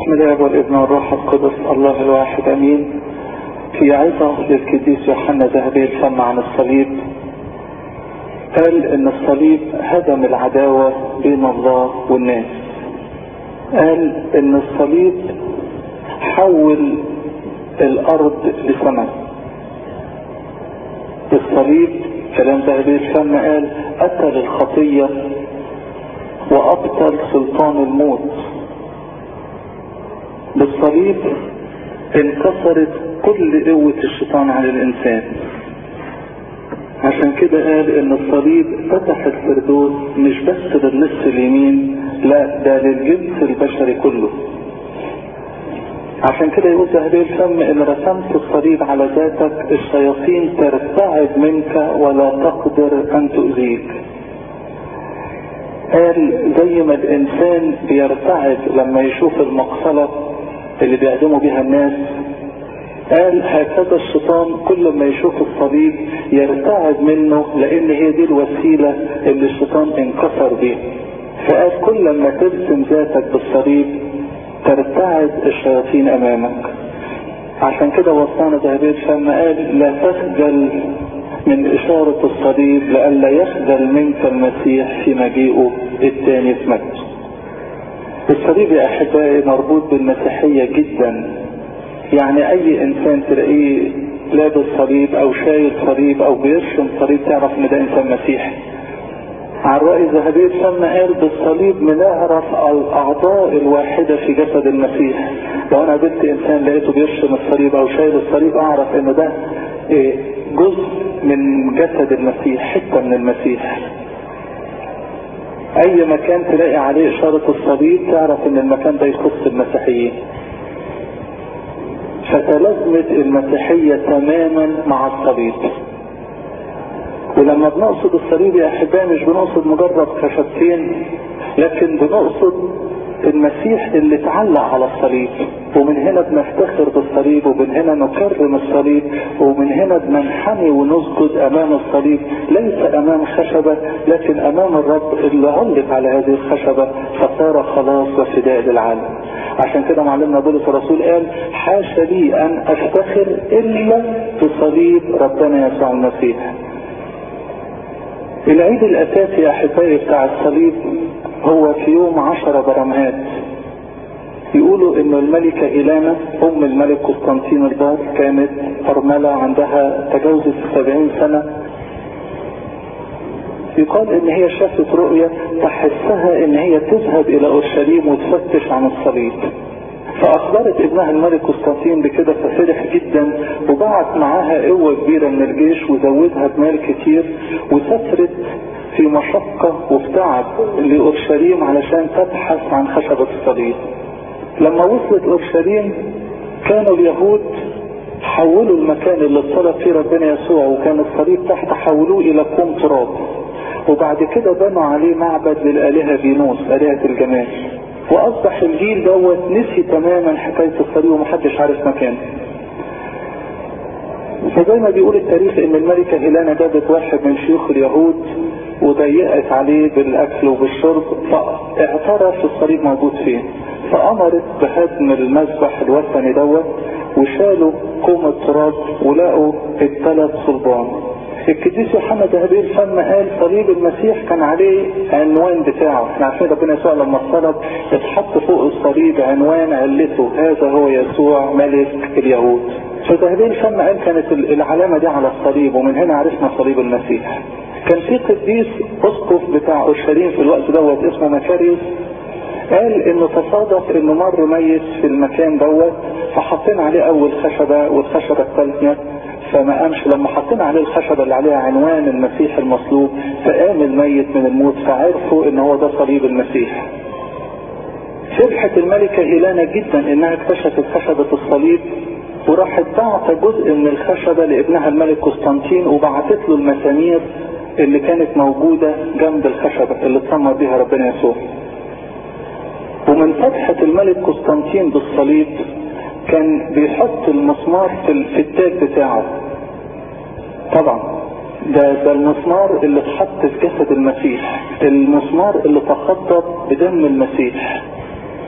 بسم الله والابن والروح القدس الله الواحد امين في عظة للقديس يوحنا ذهبي الفم عن الصليب قال ان الصليب هدم العداوة بين الله والناس قال ان الصليب حول الارض لسماء الصليب كلام ذهبي الفم قال قتل الخطية وابطل سلطان الموت بالصليب انكسرت كل قوة الشيطان على الانسان عشان كده قال ان الصليب فتح الفردوس مش بس للنصف اليمين لا ده للجنس البشري كله عشان كده يقول ذهبي الفم ان رسمت الصليب على ذاتك الشياطين ترتعب منك ولا تقدر ان تؤذيك قال زي ما الانسان بيرتعب لما يشوف المقصلة اللي بيقدموا بها الناس قال هكذا الشيطان كل ما يشوف الصليب يرتعب منه لان هي دي الوسيلة اللي الشيطان انكسر بيها فقال كل ما ترسم ذاتك بالصليب ترتعد الشياطين امامك عشان كده وصانا ذهبي الفم قال لا تخجل من اشارة الصليب لئلا يخجل منك المسيح في مجيئه الثاني في مجده الصليب يا احبائي مربوط بالمسيحية جدا يعني اي انسان تلاقيه لابس صليب او شايل صليب او بيرسم صليب تعرف ان ده انسان مسيحي عن رأي ذهبي الفم قال بالصليب بنعرف الاعضاء الواحدة في جسد المسيح لو انا قابلت انسان لقيته بيرسم الصليب او شايل الصليب اعرف ان ده جزء من جسد المسيح حتة من المسيح اي مكان تلاقي عليه اشارة الصليب تعرف ان المكان ده يخص المسيحيين فتلازمت المسيحية تماما مع الصليب ولما بنقصد الصليب يا احبائي مش بنقصد مجرد خشبتين لكن بنقصد المسيح اللي اتعلق على الصليب ومن هنا بنفتخر بالصليب ومن هنا نكرم الصليب ومن هنا بننحني ونسجد امام الصليب ليس امام خشبة لكن امام الرب اللي علق على هذه الخشبة فصار خلاص وفداء للعالم عشان كده معلمنا بولس الرسول قال حاشا لي ان افتخر الا بصليب ربنا يسوع المسيح العيد الاساسي يا احبائي بتاع الصليب هو في يوم عشرة برمهات يقولوا ان الملكة إيلانا ام الملك قسطنطين البار كانت ارملة عندها تجاوزت سبعين سنة يقال ان هي شافت رؤية تحسها ان هي تذهب الى اورشليم وتفتش عن الصليب فاخبرت ابنها الملك قسطنطين بكده ففرح جدا وبعت معاها قوة كبيرة من الجيش وزودها بمال كتير وسافرت في مشقة وفي تعب لأورشليم علشان تبحث عن خشبة الصليب لما وصلت أورشليم كانوا اليهود حولوا المكان اللي اتصلب فيه ربنا يسوع وكان الصليب تحت حولوه إلى كوم تراب وبعد كده بنوا عليه معبد للآلهة فينوس آلهة الجمال وأصبح الجيل دوت نسي تماما حكاية الصليب ومحدش عارف مكانه فزي ما بيقول التاريخ ان الملكة هيلانا جابت واحد من شيوخ اليهود وضيقت عليه بالاكل وبالشرب فاعترف الصليب موجود فين فامرت بهدم المذبح الوثني دوت وشالوا كوم التراب ولقوا الثلاث صلبان القديس يوحنا ذهبي الفم قال صليب المسيح كان عليه عنوان بتاعه احنا عارفين ربنا يسوع لما اتصلب اتحط فوق الصليب عنوان علته هذا هو يسوع ملك اليهود فذهبي الفم قال كانت العلامة دي على الصليب ومن هنا عرفنا صليب المسيح كان في قديس اسقف بتاع اورشليم في الوقت دوت اسمه مكاريوس قال انه تصادف انه مر ميت في المكان دوت فحطينا عليه اول خشبة والخشبة الثالثة فما قامش لما حطينا عليه الخشبة اللي عليها عنوان المسيح المصلوب فقام الميت من الموت فعرفوا ان هو ده صليب المسيح فرحت الملكة هيلانا جدا انها اكتشفت خشبة الصليب وراحت بعت جزء من الخشبة لابنها الملك قسطنطين وبعتت له المسامير اللي كانت موجودة جنب الخشبة اللي اتسمر بها ربنا يسوع ومن فتحة الملك قسطنطين بالصليب كان بيحط المسمار في التاج بتاعه طبعا ده ده المسمار اللي اتحط في جسد المسيح المسمار اللي تخطط بدم المسيح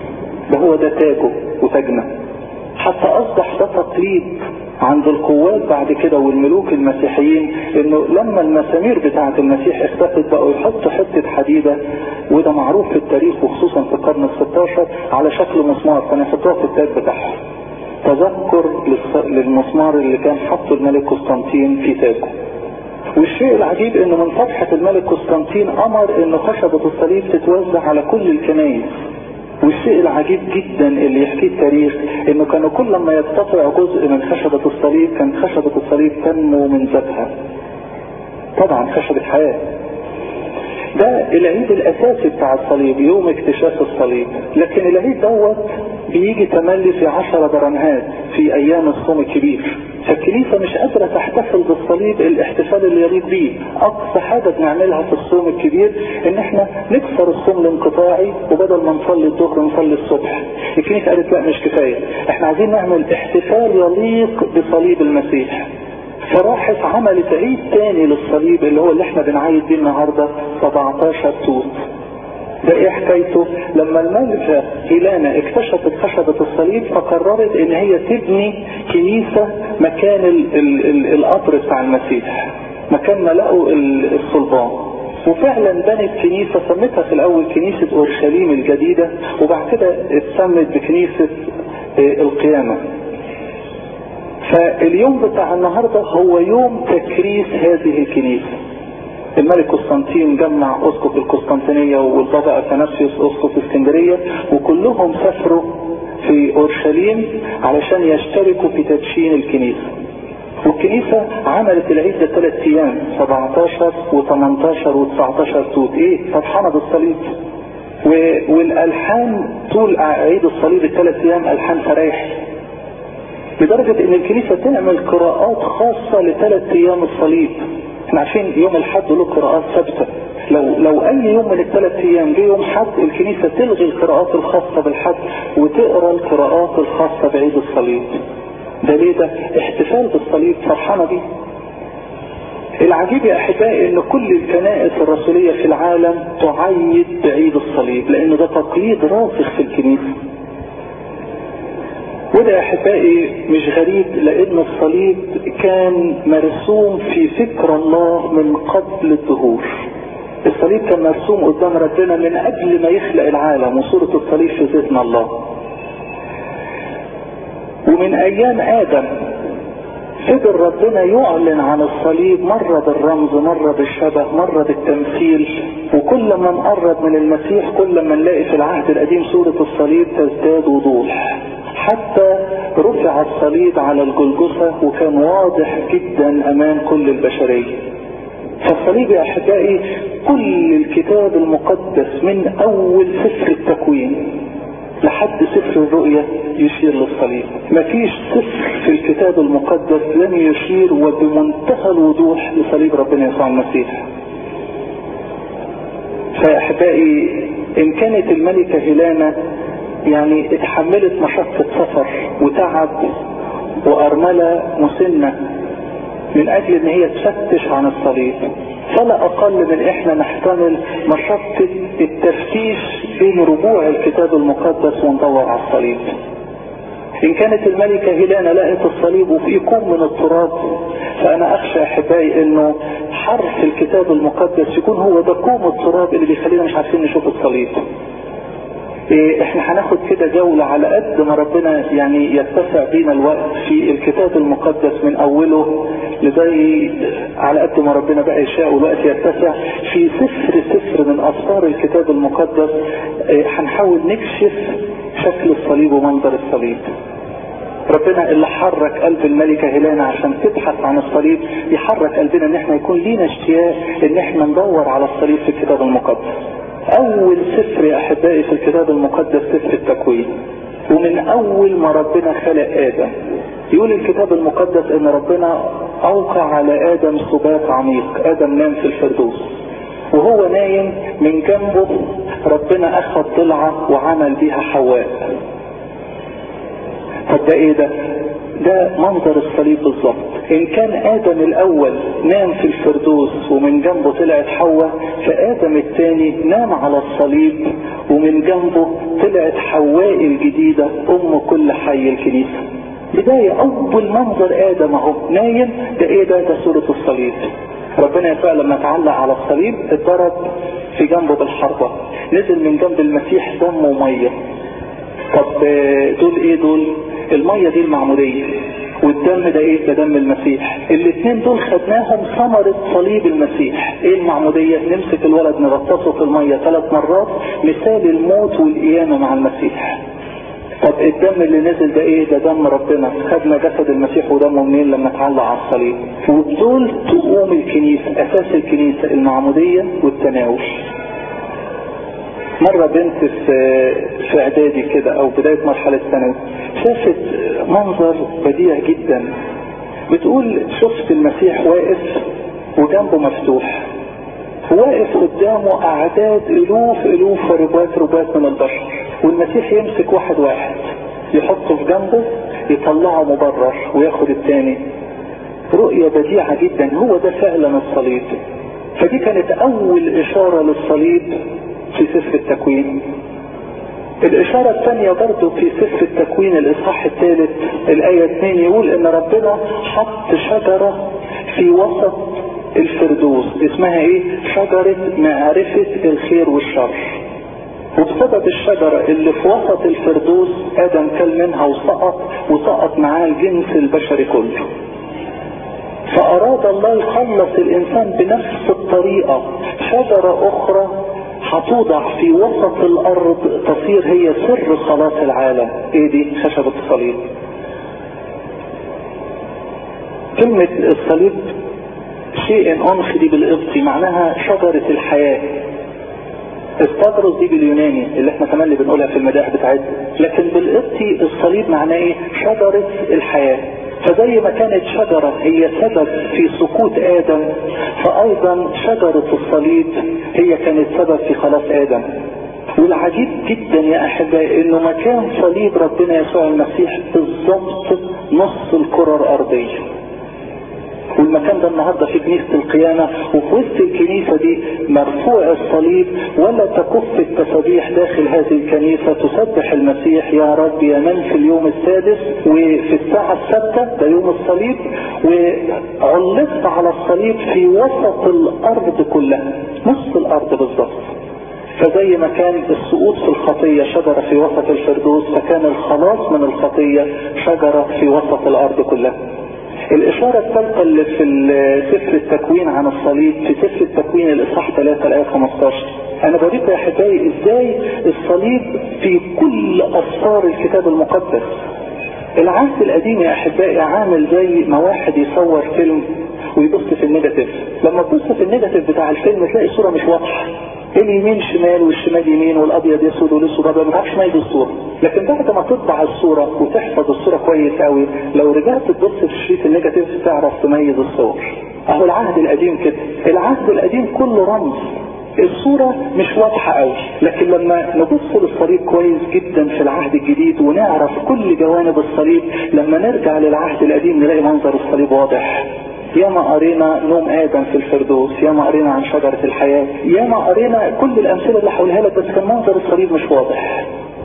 ده هو ده تاجه وتاجنا حتى اصبح ده تقليد عند القوات بعد كده والملوك المسيحيين انه لما المسامير بتاعة المسيح اختفت بقوا يحطوا حتة حديدة وده معروف في التاريخ وخصوصا في القرن ال 16 على شكل مسمار كانوا يحطوها في التاج بتاعهم تذكر للمسمار اللي كان حطه الملك قسطنطين في تاجه والشيء العجيب انه من فتحة الملك قسطنطين امر انه خشبة الصليب تتوزع على كل الكنائس والشيء العجيب جدا اللي يحكيه التاريخ انه كانوا كل ما يقتطع جزء من خشبة الصليب كانت خشبة الصليب تنمو من ذاتها طبعا خشبة حياة ده العيد الاساسي بتاع الصليب يوم اكتشاف الصليب لكن العيد دوت بيجي تملي في عشرة برمهات في ايام الصوم الكبير فالكنيسة مش قادرة تحتفل بالصليب الاحتفال اللي يليق بيه اقصى حاجة بنعملها في الصوم الكبير ان احنا نكسر الصوم الانقطاعي وبدل ما نصلي الظهر نصلي الصبح الكنيسة قالت لا مش كفاية احنا عايزين نعمل احتفال يليق بصليب المسيح فراحت عملت عيد تاني للصليب اللي هو اللي احنا بنعيد بيه النهارده 17 توت ده ايه حكايته لما الملكة هيلانا اكتشفت خشبة الصليب فقررت ان هي تبني كنيسة مكان ال ال ال القبر بتاع المسيح مكان ما لقوا الصلبان وفعلا بنت كنيسة سمتها في الاول كنيسة اورشليم الجديدة وبعد كده اتسمت بكنيسة القيامة فاليوم بتاع النهاردة هو يوم تكريس هذه الكنيسة الملك قسطنطين جمع اسقف القسطنطينية والبابا اثناسيوس اسقف اسكندرية وكلهم سافروا في اورشليم علشان يشتركوا في تدشين الكنيسة والكنيسة عملت العيد ده ثلاث ايام 17 و18 و19 توت ايه فرحانة بالصليب والالحان طول عيد الصليب الثلاث ايام الحان فرايح لدرجة ان الكنيسة تعمل قراءات خاصة لثلاث ايام الصليب احنا عارفين يوم الحد له قراءات ثابتة لو لو اي يوم من الثلاث ايام جه يوم حد الكنيسة تلغي القراءات الخاصة بالحد وتقرا القراءات الخاصة بعيد الصليب ده ليه ده احتفال بالصليب فرحانة بيه العجيب يا احبائي ان كل الكنائس الرسولية في العالم تعيد بعيد الصليب لان ده تقليد راسخ في الكنيسة وده يا احبائي مش غريب لان الصليب كان مرسوم في فكر الله من قبل الظهور الصليب كان مرسوم قدام ربنا من قبل ما يخلق العالم وصورة الصليب في ذهن الله ومن ايام ادم فضل ربنا يعلن عن الصليب مرة بالرمز مرة بالشبه مرة بالتمثيل وكل ما نقرب من المسيح كل ما نلاقي في العهد القديم صورة الصليب تزداد وضوح حتى رفع الصليب على الجلجثة وكان واضح جدا امام كل البشرية فالصليب يا احبائي كل الكتاب المقدس من اول سفر التكوين لحد سفر الرؤية يشير للصليب مفيش سفر في الكتاب المقدس لم يشير وبمنتهى الوضوح لصليب ربنا يسوع المسيح فيا احبائي ان كانت الملكة هيلانا يعني اتحملت مشقة سفر وتعب وارملة مسنة من اجل ان هي تفتش عن الصليب فلا اقل من احنا نحتمل مشقة التفتيش بين ربوع الكتاب المقدس وندور على الصليب ان كانت الملكة هيلانا لقت الصليب وفي كوم من التراب فانا اخشى احبائي انه حرف الكتاب المقدس يكون هو ده كوم التراب اللي بيخلينا مش عارفين نشوف الصليب إيه احنا هناخد كده جولة على قد ما ربنا يعني يتسع بينا الوقت في الكتاب المقدس من اوله لغاية على قد ما ربنا بقى يشاء والوقت يتسع في سفر سفر من اسفار الكتاب المقدس إيه هنحاول نكشف شكل الصليب ومنظر الصليب ربنا اللي حرك قلب الملكة هيلانا عشان تبحث عن الصليب يحرك قلبنا ان احنا يكون لينا اشتياق ان احنا ندور على الصليب في الكتاب المقدس اول سفر يا احبائي في الكتاب المقدس سفر التكوين ومن اول ما ربنا خلق ادم يقول الكتاب المقدس ان ربنا اوقع على ادم سبات عميق ادم نام في الفردوس وهو نايم من جنبه ربنا اخذ ضلعة وعمل بيها حواء طب ده ايه ده ده منظر الصليب بالظبط ان كان ادم الاول نام في الفردوس ومن جنبه طلعت حواء فادم الثاني نام على الصليب ومن جنبه طلعت حواء الجديدة ام كل حي الكنيسة بداية اول منظر ادم اهو نايم ده ايه ده ده صورة الصليب ربنا يسوع لما تعلق على الصليب اتضرب في جنبه بالحربة نزل من جنب المسيح دم ومية طب دول ايه دول المية دي المعمودية والدم ده ايه ده دم المسيح الاثنين دول خدناهم ثمرة صليب المسيح ايه المعمودية نمسك الولد نغطسه في المية ثلاث مرات مثال الموت والقيامة مع المسيح طب الدم اللي نزل ده ايه ده دم ربنا خدنا جسد المسيح ودمه منين لما اتعلق على الصليب ودول تقوم الكنيسة اساس الكنيسة المعمودية والتناول مرة بنت في في اعدادي كده او بداية مرحلة ثانوي شافت منظر بديع جدا بتقول شفت المسيح واقف وجنبه مفتوح واقف قدامه اعداد الوف الوف وربات ربات من البشر والمسيح يمسك واحد واحد يحطه في جنبه يطلعه مبرر وياخد التاني رؤية بديعة جدا هو ده فعلا الصليب فدي كانت اول اشارة للصليب في سفر التكوين الإشارة الثانية برضو في سفر التكوين الإصحاح الثالث الآية 2 يقول إن ربنا حط شجرة في وسط الفردوس اسمها إيه؟ شجرة معرفة الخير والشر وبسبب الشجرة اللي في وسط الفردوس آدم كل منها وسقط وسقط معاه الجنس البشري كله فأراد الله يخلص الإنسان بنفس الطريقة شجرة أخرى هتوضع في وسط الارض تصير هي سر خلاص العالم ايه دي خشبة الصليب كلمة الصليب شيء انخدي بالقبطي معناها شجرة الحياة استدرس دي باليوناني اللي احنا كمان اللي بنقولها في المداح بتاعتنا لكن بالقبطي الصليب معناه ايه شجرة الحياة فزي ما كانت شجرة هي سبب في سقوط آدم فأيضا شجرة الصليب هي كانت سبب في خلاص آدم والعجيب جدا يا أحبائي إنه مكان صليب ربنا يسوع المسيح بالظبط نص الكرة الأرضية والمكان ده النهارده في كنيسه القيامه وفي وسط الكنيسه دي مرفوع الصليب ولا تكف التسابيح داخل هذه الكنيسه تسبح المسيح يا رب يا من في اليوم السادس وفي الساعه السادسه ده يوم الصليب وعلقت على الصليب في وسط الارض كلها نص الارض بالظبط فزي ما كان السقوط في الخطية شجرة في وسط الفردوس فكان الخلاص من الخطية شجرة في وسط الأرض كلها الإشارة الثالثة اللي في سفر التكوين عن الصليب في سفر التكوين الإصحاح 3 الآية 15 أنا بوريكم يا أحبائي إزاي الصليب في كل أسفار الكتاب المقدس العهد القديم يا أحبائي عامل زي ما واحد يصور فيلم ويبص في النيجاتيف لما تبص في النيجاتيف بتاع الفيلم تلاقي الصورة مش واضحة اليمين شمال والشمال يمين والابيض اسود والاسود ابيض ما تعرفش تميز الصوره لكن بعد ما تطبع الصوره وتحفظ الصوره كويس قوي لو رجعت تبص في الشريط النيجاتيف تعرف تميز الصور اهو العهد القديم كده العهد القديم كله رمز الصورة مش واضحة قوي لكن لما نبص للصليب كويس جدا في العهد الجديد ونعرف كل جوانب الصليب لما نرجع للعهد القديم نلاقي منظر الصليب واضح ياما قرينا نوم ادم في الفردوس ياما قرينا عن شجرة الحياة ياما قرينا كل الامثلة اللي هقولها لك بس كان منظر الصليب مش واضح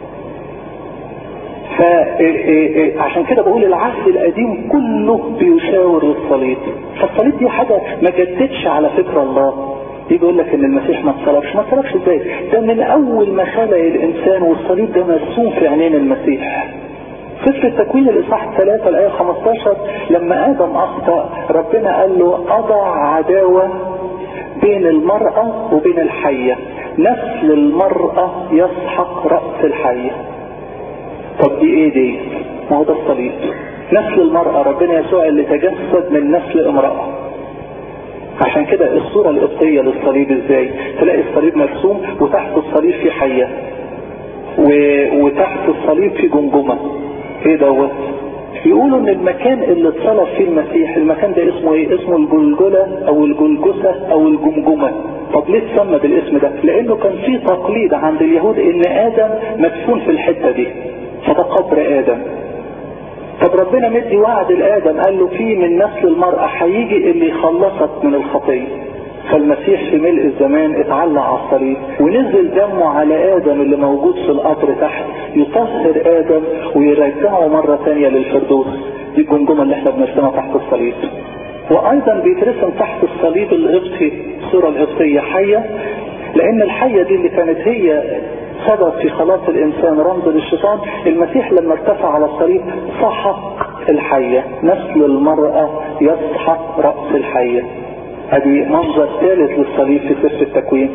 فعشان كده بقول العهد القديم كله بيشاور للصليب فالصليب دي حاجة ما جدتش على فكر الله يجي يقول لك ان المسيح ما اتصلبش ما اتصلبش ازاي ده من اول ما خلق الانسان والصليب ده مرسوم في عينين المسيح سفر التكوين الاصحاح 3 الايه 15 لما ادم اخطا ربنا قال له اضع عداوه بين المراه وبين الحيه نسل المراه يسحق راس الحيه طب دي ايه دي ما هو ده الصليب نسل المراه ربنا يسوع اللي تجسد من نسل امراه عشان كده الصورة القبطية للصليب ازاي تلاقي الصليب مرسوم وتحت الصليب في حية و... وتحت الصليب في جمجمة ايه دوت يقولوا ان المكان اللي اتصلب فيه المسيح المكان ده اسمه ايه اسمه الجلجلة او الجلجسة او الجمجمة طب ليه اتسمى بالاسم ده لانه كان في تقليد عند اليهود ان ادم مدفون في الحتة دي فده قبر ادم طب ربنا مدي وعد لادم قال له في من نسل المرأة هيجي اللي يخلصك من الخطية فالمسيح في ملء الزمان اتعلق على الصليب ونزل دمه على ادم اللي موجود في القبر تحت يطهر ادم ويرجعه مرة ثانية للفردوس دي الجمجمة اللي احنا بنرسمها تحت الصليب وايضا بيترسم تحت الصليب القبطي الصورة القبطية حية لان الحية دي اللي كانت هي سبب في خلاص الانسان رمز للشيطان المسيح لما ارتفع على الصليب سحق الحية نسل المرأة يسحق رأس الحية ادي منظر ثالث للصليب في سفر التكوين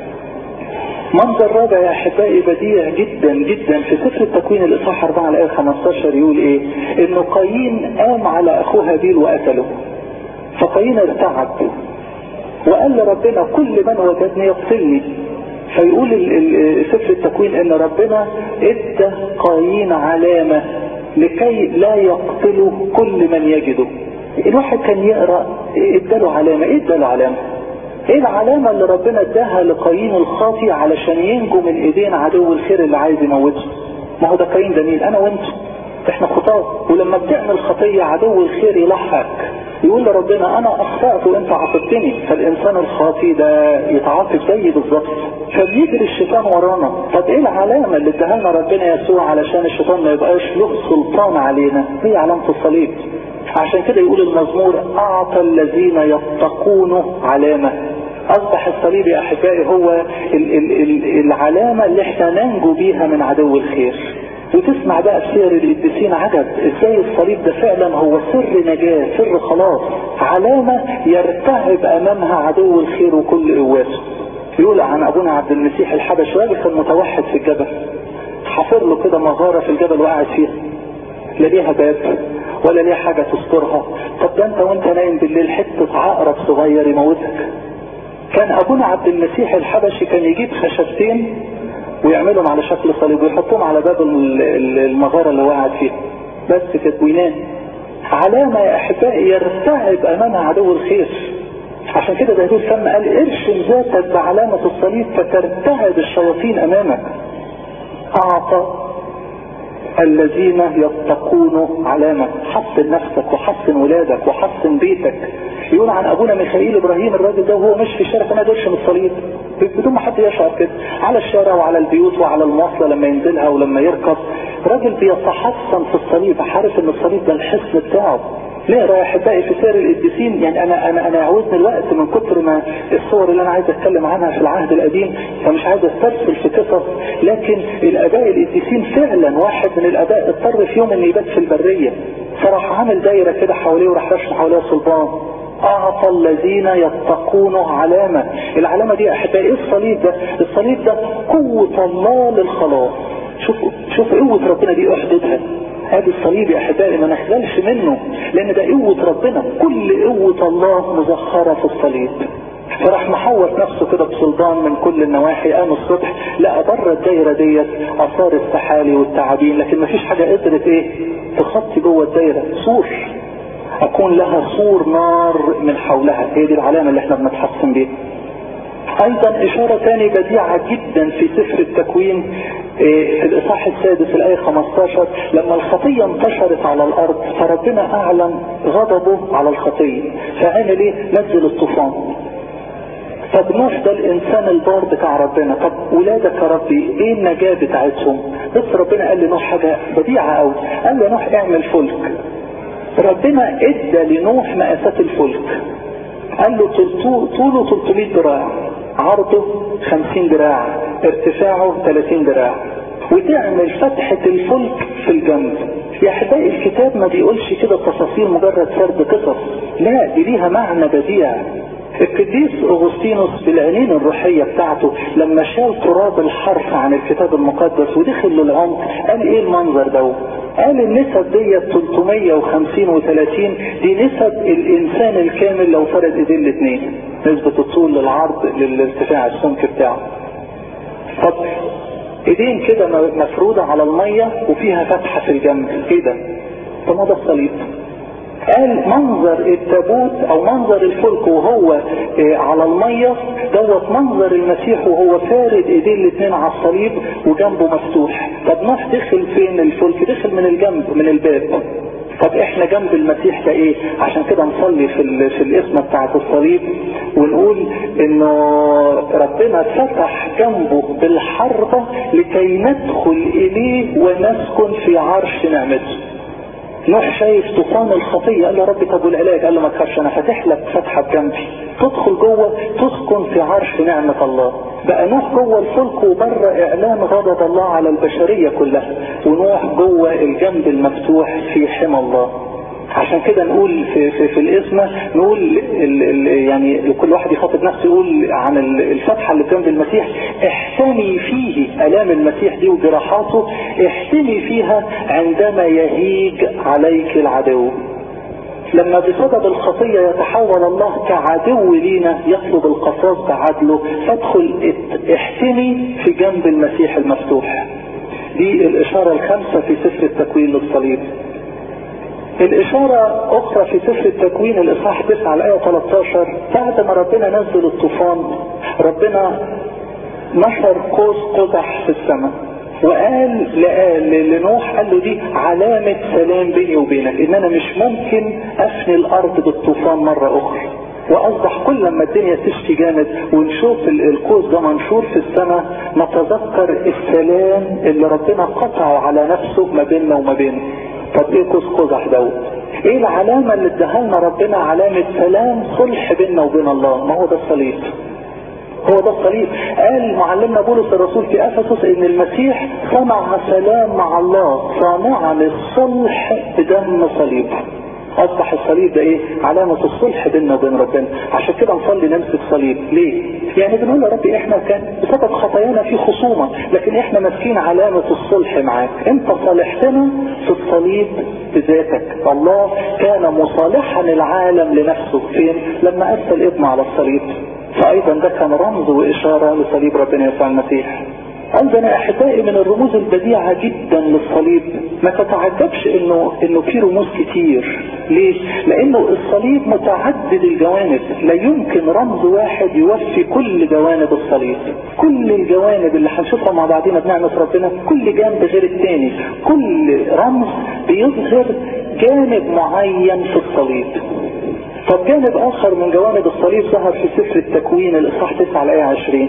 منظر رابع يا احبائي بديع جدا جدا في سفر التكوين الاصحاح 4 الايه 15 يقول ايه انه قايين قام على اخوه هابيل وقتله فقايين ارتعد وقال لربنا كل من وجدني يقتلني فيقول سفر التكوين ان ربنا ادى قايين علامة لكي لا يقتله كل من يجده الواحد كان يقرأ اداله علامة ايه اداله علامة ايه العلامة اللي ربنا اداها لقايين الخاطي علشان ينجو من ايدين عدو الخير اللي عايز يموته ما هو ده قايين ده مين انا وانتو احنا خطاة ولما بتعمل خطية عدو الخير يلحق يقول لربنا انا اخطأت وانت عاقبتني فالانسان الخاطي ده يتعاقب زيي بالظبط فبيجري الشيطان ورانا طب ايه العلامة اللي اداها لنا ربنا يسوع علشان الشيطان ما يبقاش له سلطان علينا هي علامة الصليب عشان كده يقول المزمور اعطى الذين يتقونه علامة اصبح الصليب يا احبائي هو ال ال ال العلامة اللي احنا ننجو بيها من عدو الخير وتسمع بقى في سير القديسين عجب ازاي الصليب ده فعلا هو سر نجاة سر خلاص علامة يرتهب امامها عدو الخير وكل قواته يقول عن ابونا عبد المسيح الحبشي راجل كان متوحد في الجبل حفر له كده مغارة في الجبل وقعد فيها لا ليها باب ولا ليها حاجة تسترها طب ده انت وانت نايم بالليل حتة عقرب صغير يموتك كان ابونا عبد المسيح الحبشي كان يجيب خشبتين ويعملهم على شكل صليب ويحطهم على باب المغارة اللي وقعت فيها بس كده وينام علامة يا احبائي يرتعب امامها عدو الخير عشان كده داود سمى قال ارشم ذاتك بعلامة الصليب فترتعب الشياطين امامك اعطى الذين يتقون علامة حصن نفسك وحصن ولادك وحصن بيتك يقول عن ابونا ميخائيل ابراهيم الراجل ده وهو ماشي في الشارع كان يرشم الصليب بدون ما حد يشعر كده على الشارع وعلى البيوت وعلى المواصله لما ينزلها ولما يركب راجل بيتحصن في الصليب عارف ان الصليب ده الحصن بتاعه نقرا يا احبائي في سير القديسين يعني انا انا انا يعوزني الوقت من كتر ما الصور اللي انا عايز اتكلم عنها في العهد القديم فمش عايز استرسل في قصص لكن الاباء القديسين فعلا واحد من الاباء اضطر في يوم ان يبات في البريه فراح عامل دايره كده حواليه وراح رشم حواليه صلبان اعطى الذين يتقون علامة العلامة دي احبائي ايه الصليب ده الصليب ده قوة الله للخلاص شوفوا شوفوا قوة ربنا دي احدثها هذا الصليب يا احبائي ما نخذلش منه لان ده قوة ربنا كل قوة الله مزخرة في الصليب فراح محوط نفسه كده بصلبان من كل النواحي قام الصبح لقى بره الدايره ديت اثار السحالي والتعابين لكن مفيش حاجه قدرت ايه تخطي جوه الدايره سور اكون لها سور نار من حولها هي دي العلامة اللي احنا بنتحصن بيها ايضا اشارة تاني بديعة جدا في سفر التكوين في الاصحاح السادس الاية 15 لما الخطية انتشرت على الارض فربنا اعلن غضبه على الخطية فعمل ايه نزل الطوفان طب نوح ده الانسان البار بتاع ربنا طب ولادك يا ربي ايه النجاة بتاعتهم بس ربنا قال لنوح حاجة بديعة قوي قال لنوح اعمل فلك ربنا ادى لنوح مقاسات الفلك قال له طوله 300 ذراع عرضه 50 ذراع ارتفاعه 30 ذراع وتعمل فتحة الفلك في الجنب يا احبائي الكتاب ما بيقولش كده تفاصيل مجرد سرد قصص لا دي ليها معنى بديع القديس اغسطينوس بالعينين الروحيه بتاعته لما شال تراب الحرف عن الكتاب المقدس ودخل للعمق قال ايه المنظر ده قال النسب دي 350 و30 دي نسب الانسان الكامل لو فرد ايدين الاثنين نسبة الطول للعرض للارتفاع السمك بتاعه طب ايدين كده مفرودة على المية وفيها فتحة في الجنب ايه ده؟ طب ما ده الصليب قال منظر التابوت او منظر الفلك وهو على المية دوت منظر المسيح وهو فارد ايديه الاثنين على الصليب وجنبه مفتوح طب نوح دخل فين الفلك دخل من الجنب من الباب طب احنا جنب المسيح ده ايه عشان كده نصلي في, في الاسم بتاعة الصليب ونقول انه ربنا فتح جنبه بالحربة لكي ندخل اليه ونسكن في عرش نعمته نوح شايف طوفان الخطية قال له رب طب والعلاج قال له ما تخافش انا فاتح لك فتحة بجنبي تدخل جوه تسكن في عرش نعمة الله بقى نوح جوه الفلك وبره اعلان غضب الله على البشرية كلها ونوح جوه الجنب المفتوح في حمى الله عشان كده نقول في, في, في الاسم نقول ال ال يعني كل واحد يخاطب نفسه يقول عن الفتحة اللي جنب المسيح احتمي فيه الام المسيح دي وجراحاته احتمي فيها عندما يهيج عليك العدو لما بسبب الخطية يتحول الله كعدو لينا يطلب القصاص بعدله فادخل احتمي في جنب المسيح المفتوح دي الاشارة الخامسة في سفر التكوين للصليب الإشارة أخرى في سفر التكوين الإصحاح 9 الآية 13 بعد ما ربنا نزل الطوفان ربنا نشر قوس قزح في السماء وقال لقال لنوح قال له دي علامة سلام بيني وبينك ان انا مش ممكن افني الارض بالطوفان مرة اخرى واصبح كل لما الدنيا تشتي جامد ونشوف القوس ده منشور في السماء نتذكر السلام اللي ربنا قطعه على نفسه ما بيننا وما بينه طب ايه قوس قزح دوت ايه العلامة اللي اداها لنا ربنا علامة سلام صلح بيننا وبين الله ما هو ده الصليب هو ده الصليب قال معلمنا بولس الرسول في افسس ان المسيح صنع سلام مع الله صانعا للصلح بدم صليب اصبح الصليب ده ايه علامة الصلح بيننا وبين ربنا عشان كده نصلي نمسك صليب ليه يعني بنقول يا ربي احنا كان بسبب خطايانا في خصومة لكن احنا ماسكين علامة الصلح معاك انت صالحتنا في الصليب بذاتك الله كان مصالحا العالم لنفسه فين لما ارسل ابنه على الصليب فايضا ده كان رمز واشارة لصليب ربنا يسوع المسيح عندنا احبائي من الرموز البديعة جدا للصليب ما تتعجبش انه انه في رموز كتير ليه لانه الصليب متعدد الجوانب لا يمكن رمز واحد يوفي كل جوانب الصليب كل الجوانب اللي هنشوفها مع بعضنا بنعمة ربنا كل جانب غير التاني كل رمز بيظهر جانب معين في الصليب طب جانب اخر من جوانب الصليب ظهر في سفر التكوين الاصحاح 9 الايه 20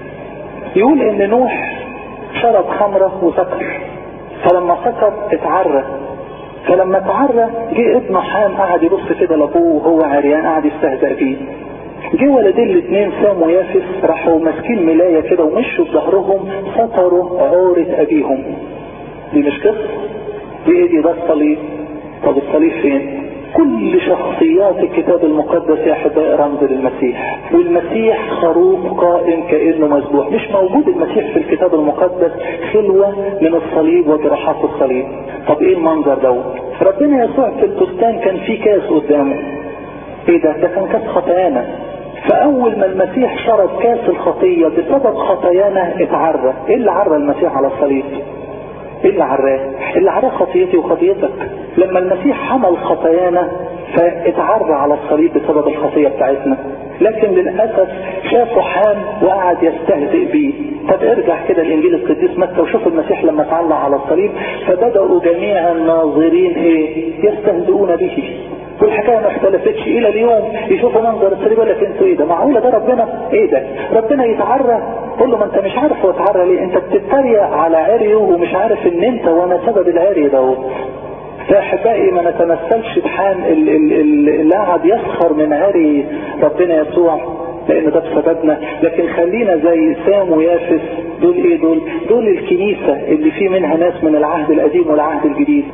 يقول ان نوح شرب خمرة وسكر فلما سكر اتعرى فلما اتعرى جه ابنه حام قعد يبص كده لابوه وهو عريان قعد يستهزأ بيه جه ولدين الاثنين سام ويافس راحوا ماسكين ملايه كده ومشوا بظهرهم ستروا عورة ابيهم دي مش قصه دي ايه دي ده الصليب طب الصليب فين كل شخصيات الكتاب المقدس يا احبائي رمز للمسيح والمسيح خروف قائم كانه مذبوح مش موجود المسيح في الكتاب المقدس خلوة من الصليب وجراحات الصليب طب ايه المنظر دوت ربنا يسوع في البستان كان في كاس قدامه ايه ده ده كان كاس خطايانا فاول ما المسيح شرب كاس الخطية بسبب خطايانا اتعرى ايه اللي عرى المسيح على الصليب ايه اللي عراه اللي عراه خطيتي وخطيتك لما المسيح حمل خطايانا فاتعرى على الصليب بسبب الخطية بتاعتنا لكن للأسف شافوا حام وقعد يستهزئ بيه طب ارجع كده الانجيل القديس متى وشوف المسيح لما تعلق على الصليب فبدأوا جميع الناظرين ايه يستهزئون به والحكايه ما اختلفتش الى اليوم يشوفوا منظر الصليب يقول لك انتوا ايه ده معقوله ده ربنا ايه ده ربنا يتعرى قول له ما انت مش عارف هو اتعرى ليه انت بتتريق على عريه ومش عارف ان انت وانا سبب العري دوت فاحبائي ما نتمثلش بحال اللي قعد يسخر من عري ربنا يسوع لان ده بسببنا لكن خلينا زي سام ويافس دول ايه دول دول الكنيسة اللي في منها ناس من العهد القديم والعهد الجديد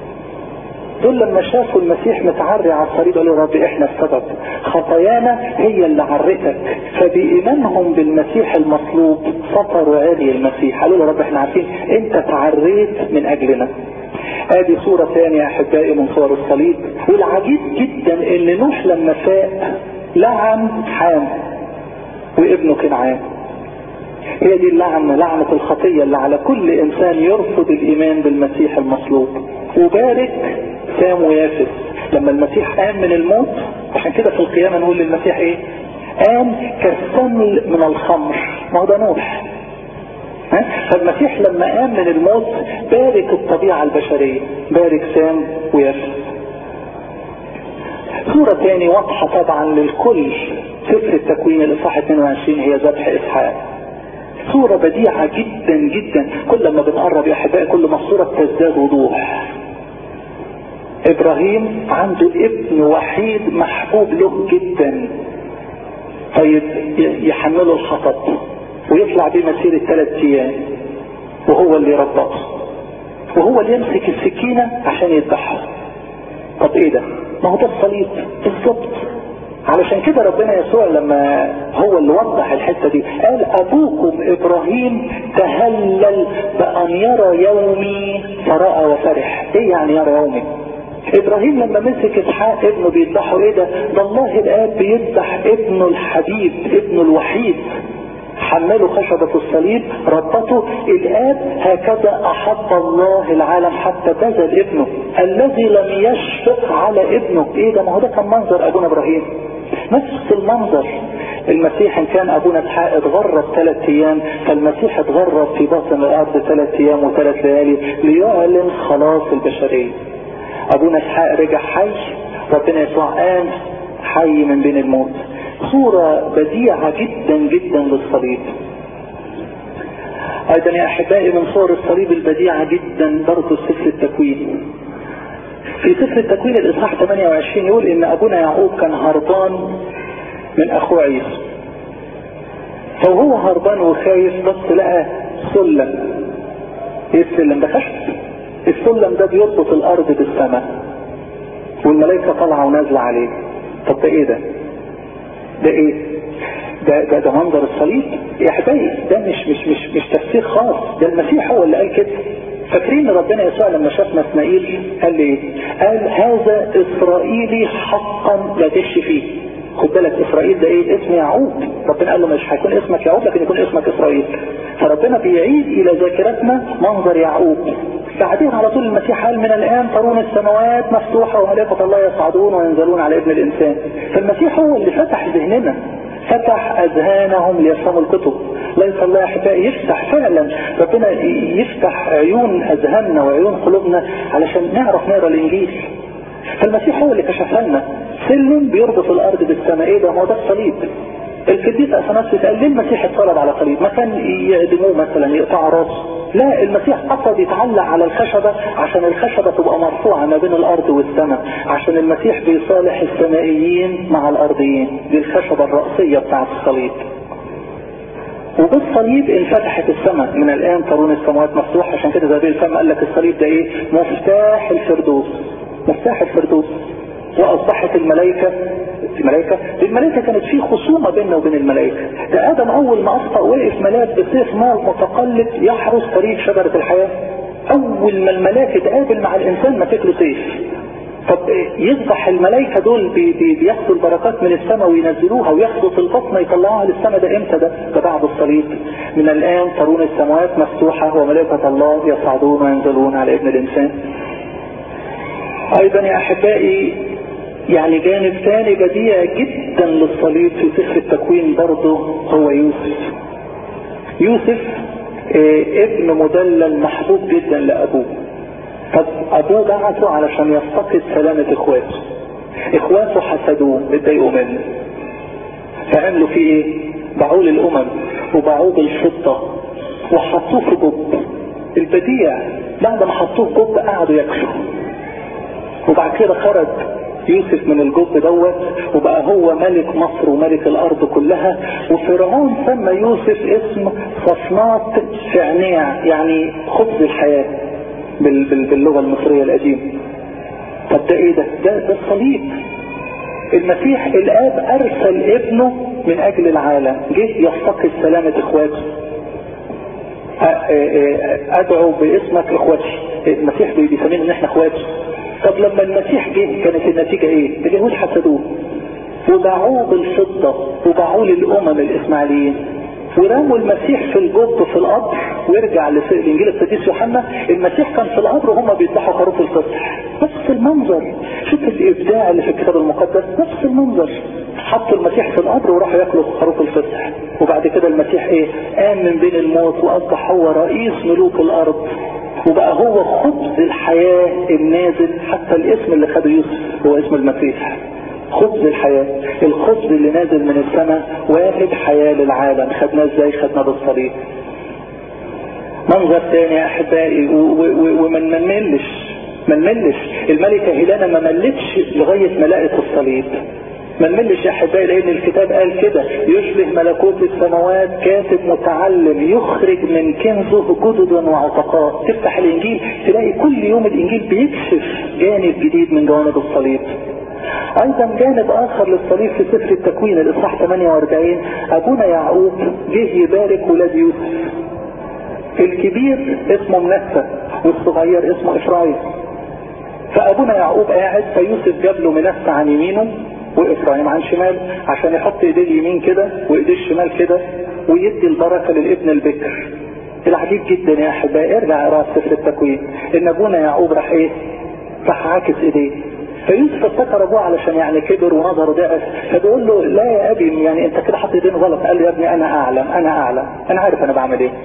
دول لما شافوا المسيح متعري على الصليب قالوا يا رب احنا السبب خطايانا هي اللي عرتك فبإيمانهم بالمسيح المصلوب سطروا عري المسيح قالوا له يا رب احنا عارفين انت تعريت من اجلنا ادي صورة ثانية يا احبائي من صور الصليب والعجيب جدا ان نوح لما فاق لعن حام وابنه كنعان هي دي اللعنة لعنة الخطية اللي على كل انسان يرفض الايمان بالمسيح المصلوب وبارك سام ويافس لما المسيح قام من الموت عشان كده في القيامة نقول للمسيح ايه قام كالسمل من الخمر ما هو ده نوح فالمسيح لما قام من الموت بارك الطبيعة البشرية بارك سام ويافس صورة تاني واضحة طبعا للكل سفر التكوين الإصحاح 22 هي ذبح إسحاق صورة بديعة جدا جدا كل ما بنقرب يا أحبائي كل ما الصورة بتزداد وضوح إبراهيم عنده ابن وحيد محبوب له جدا طيب يحمله الخطب ويطلع بيه مسيرة ثلاث أيام وهو اللي يربطه وهو اللي يمسك السكينة عشان يذبحها طب ايه ده ما هو ده الصليب بالظبط علشان كده ربنا يسوع لما هو اللي وضح الحتة دي قال ابوكم ابراهيم تهلل بان يرى يومي فرأى وفرح ايه يعني يرى يومي ابراهيم لما مسك اسحاق ابنه بيذبحه ايه ده ده الله الاب بيذبح ابنه الحبيب ابنه الوحيد حملوا خشبة الصليب ربطوا الآب هكذا أحب الله العالم حتى بذل ابنه الذي لم يشفق على ابنه ايه ده ما هو ده كان منظر ابونا ابراهيم نفس المنظر المسيح ان كان ابونا اسحاق اتغرب ثلاث ايام فالمسيح اتغرب في باطن الارض ثلاث ايام وثلاث ليالي ليعلن خلاص البشريه ابونا اسحاق رجع حي ربنا يسوع قام حي من بين الموت صورة بديعة جدا جدا للصليب ايضا يا احبائي من صور الصليب البديعة جدا برضه سفر التكوين في سفر التكوين الاصحاح 28 يقول ان ابونا يعقوب كان هربان من اخوه عيسى فوهو هربان وخايف بص لقى سلم ايه السلم ده خشب السلم ده بيربط الارض بالسماء والملائكه طالعه ونازله عليه طب ده ايه ده ده ايه ده ده, ده منظر الصليب يا حبايبي ده مش مش مش مش تفسير خاص ده المسيح هو اللي قال كده فاكرين ربنا يسوع لما شاف نسنائيل قال لي ايه قال هذا اسرائيلي حقا لا تغش فيه خد بالك اسرائيل ده ايه اسم يعقوب ربنا قال له مش هيكون اسمك يعقوب لكن يكون اسمك اسرائيل فربنا بيعيد الى ذاكرتنا منظر يعقوب بعدين على طول المسيح قال من الان ترون السماوات مفتوحه وملائكه الله يصعدون وينزلون على ابن الانسان فالمسيح هو اللي فتح ذهننا فتح اذهانهم ليفهموا الكتب ليس الله يا احبائي يفتح فعلا ربنا يفتح عيون اذهاننا وعيون قلوبنا علشان نعرف نقرا الانجيل فالمسيح هو اللي كشفها لنا سلم بيربط الارض بالسماء ايه ده ما هو ده الصليب القديس اثناسيوس قال ليه المسيح اتصلب على صليب ما كان يعدموه مثلا يقطع راسه لا المسيح قصد يتعلق على الخشبة عشان الخشبة تبقى مرفوعة ما بين الارض والسماء عشان المسيح بيصالح السمائيين مع الارضيين دي الخشبة الرأسية بتاعت الصليب وبالصليب انفتحت السماء من الان ترون السماوات مفتوحة عشان كده زي الفم قال لك الصليب ده ايه مفتاح الفردوس مفتاح الفردوس واصبحت الملائكة الملائكة الملائكة كانت في خصومة بيننا وبين الملائكة ده ادم اول ما اخطأ وقف ملاك بسيف نار متقلب يحرس طريق شجرة الحياة اول ما الملاك تقابل مع الانسان مسك له سيف طب يصبح الملائكة دول بي بي بياخدوا البركات من السماء وينزلوها وياخدوا في البطن يطلعوها للسماء ده امتى ده؟ ده بعد الصليب من الان ترون السماوات مفتوحة وملائكة الله يصعدون وينزلون على ابن الانسان ايضا يا احبائي يعني جانب ثاني بديع جدا للصليب في سفر التكوين برضه هو يوسف يوسف اه ابن مدلل محبوب جدا لابوه طب ابوه بعثه علشان يفتقد سلامة اخواته اخواته حسدوه اتضايقوا منه فعملوا فيه ايه باعوه للامم وباعوه بالفضة وحطوه في جب البديع بعد ما حطوه في جب قعدوا يكشوا وبعد كده خرج يوسف من الجب دوت وبقى هو ملك مصر وملك الارض كلها وفرعون سمى يوسف اسم صفنات شعنيع يعني خبز الحياة باللغة المصرية القديمة طب ده ايه ده ده, ده الصليب المسيح الاب ارسل ابنه من اجل العالم جه يفتقد سلامة اخواته ادعو باسمك اخواتي المسيح بيسمينا ان احنا اخواته طب لما المسيح جه كانت النتيجة ايه اليهود حسدوه وباعوه بالفضة وباعوه للامم الاسماعيليين ورموا المسيح في الجب في القبر ويرجع لانجيل القديس يوحنا المسيح كان في القبر وهم بيذبحوا خروف الفصح نفس المنظر شوف الابداع اللي في الكتاب المقدس نفس المنظر حطوا المسيح في القبر وراحوا ياكلوا خروف الفصح وبعد كده المسيح ايه قام من بين الموت واصبح هو رئيس ملوك الارض وبقى هو خبز الحياة النازل حتى الاسم اللي خده يوسف هو اسم المسيح خبز الحياة الخبز اللي نازل من السماء واحد حياة للعالم خدناه ازاي خدناه بالصليب منظر تاني يا احبائي وما نملش ما نملش الملكة هيلانا ما ملتش لغاية ما لقت الصليب ما نملش يا احبائي لان الكتاب قال كده يشبه ملكوت السماوات كاتب متعلم يخرج من كنزه جددا وعتقاء تفتح الانجيل تلاقي كل يوم الانجيل بيكشف جانب جديد من جوانب الصليب ايضا جانب اخر للصليب في سفر التكوين الاصحاح 48 ابونا يعقوب جه يبارك ولاد يوسف الكبير اسمه منسى والصغير اسمه افرايم فابونا يعقوب قاعد فيوسف جاب له منسى عن يمينه وافرايم عن شماله عشان يحط ايديه اليمين كده وايديه الشمال كده ويدي البركه للابن البكر العجيب جدا يا احبائي ارجع اقرا سفر التكوين ان ابونا يعقوب راح ايه راح عاكس ايديه فيوسف افتكر ابوه علشان يعني كبر ونظره ضعف فبيقول له لا يا ابي يعني انت كده حاطط ايدين غلط قال له يا ابني انا اعلم انا اعلم انا عارف انا بعمل ايه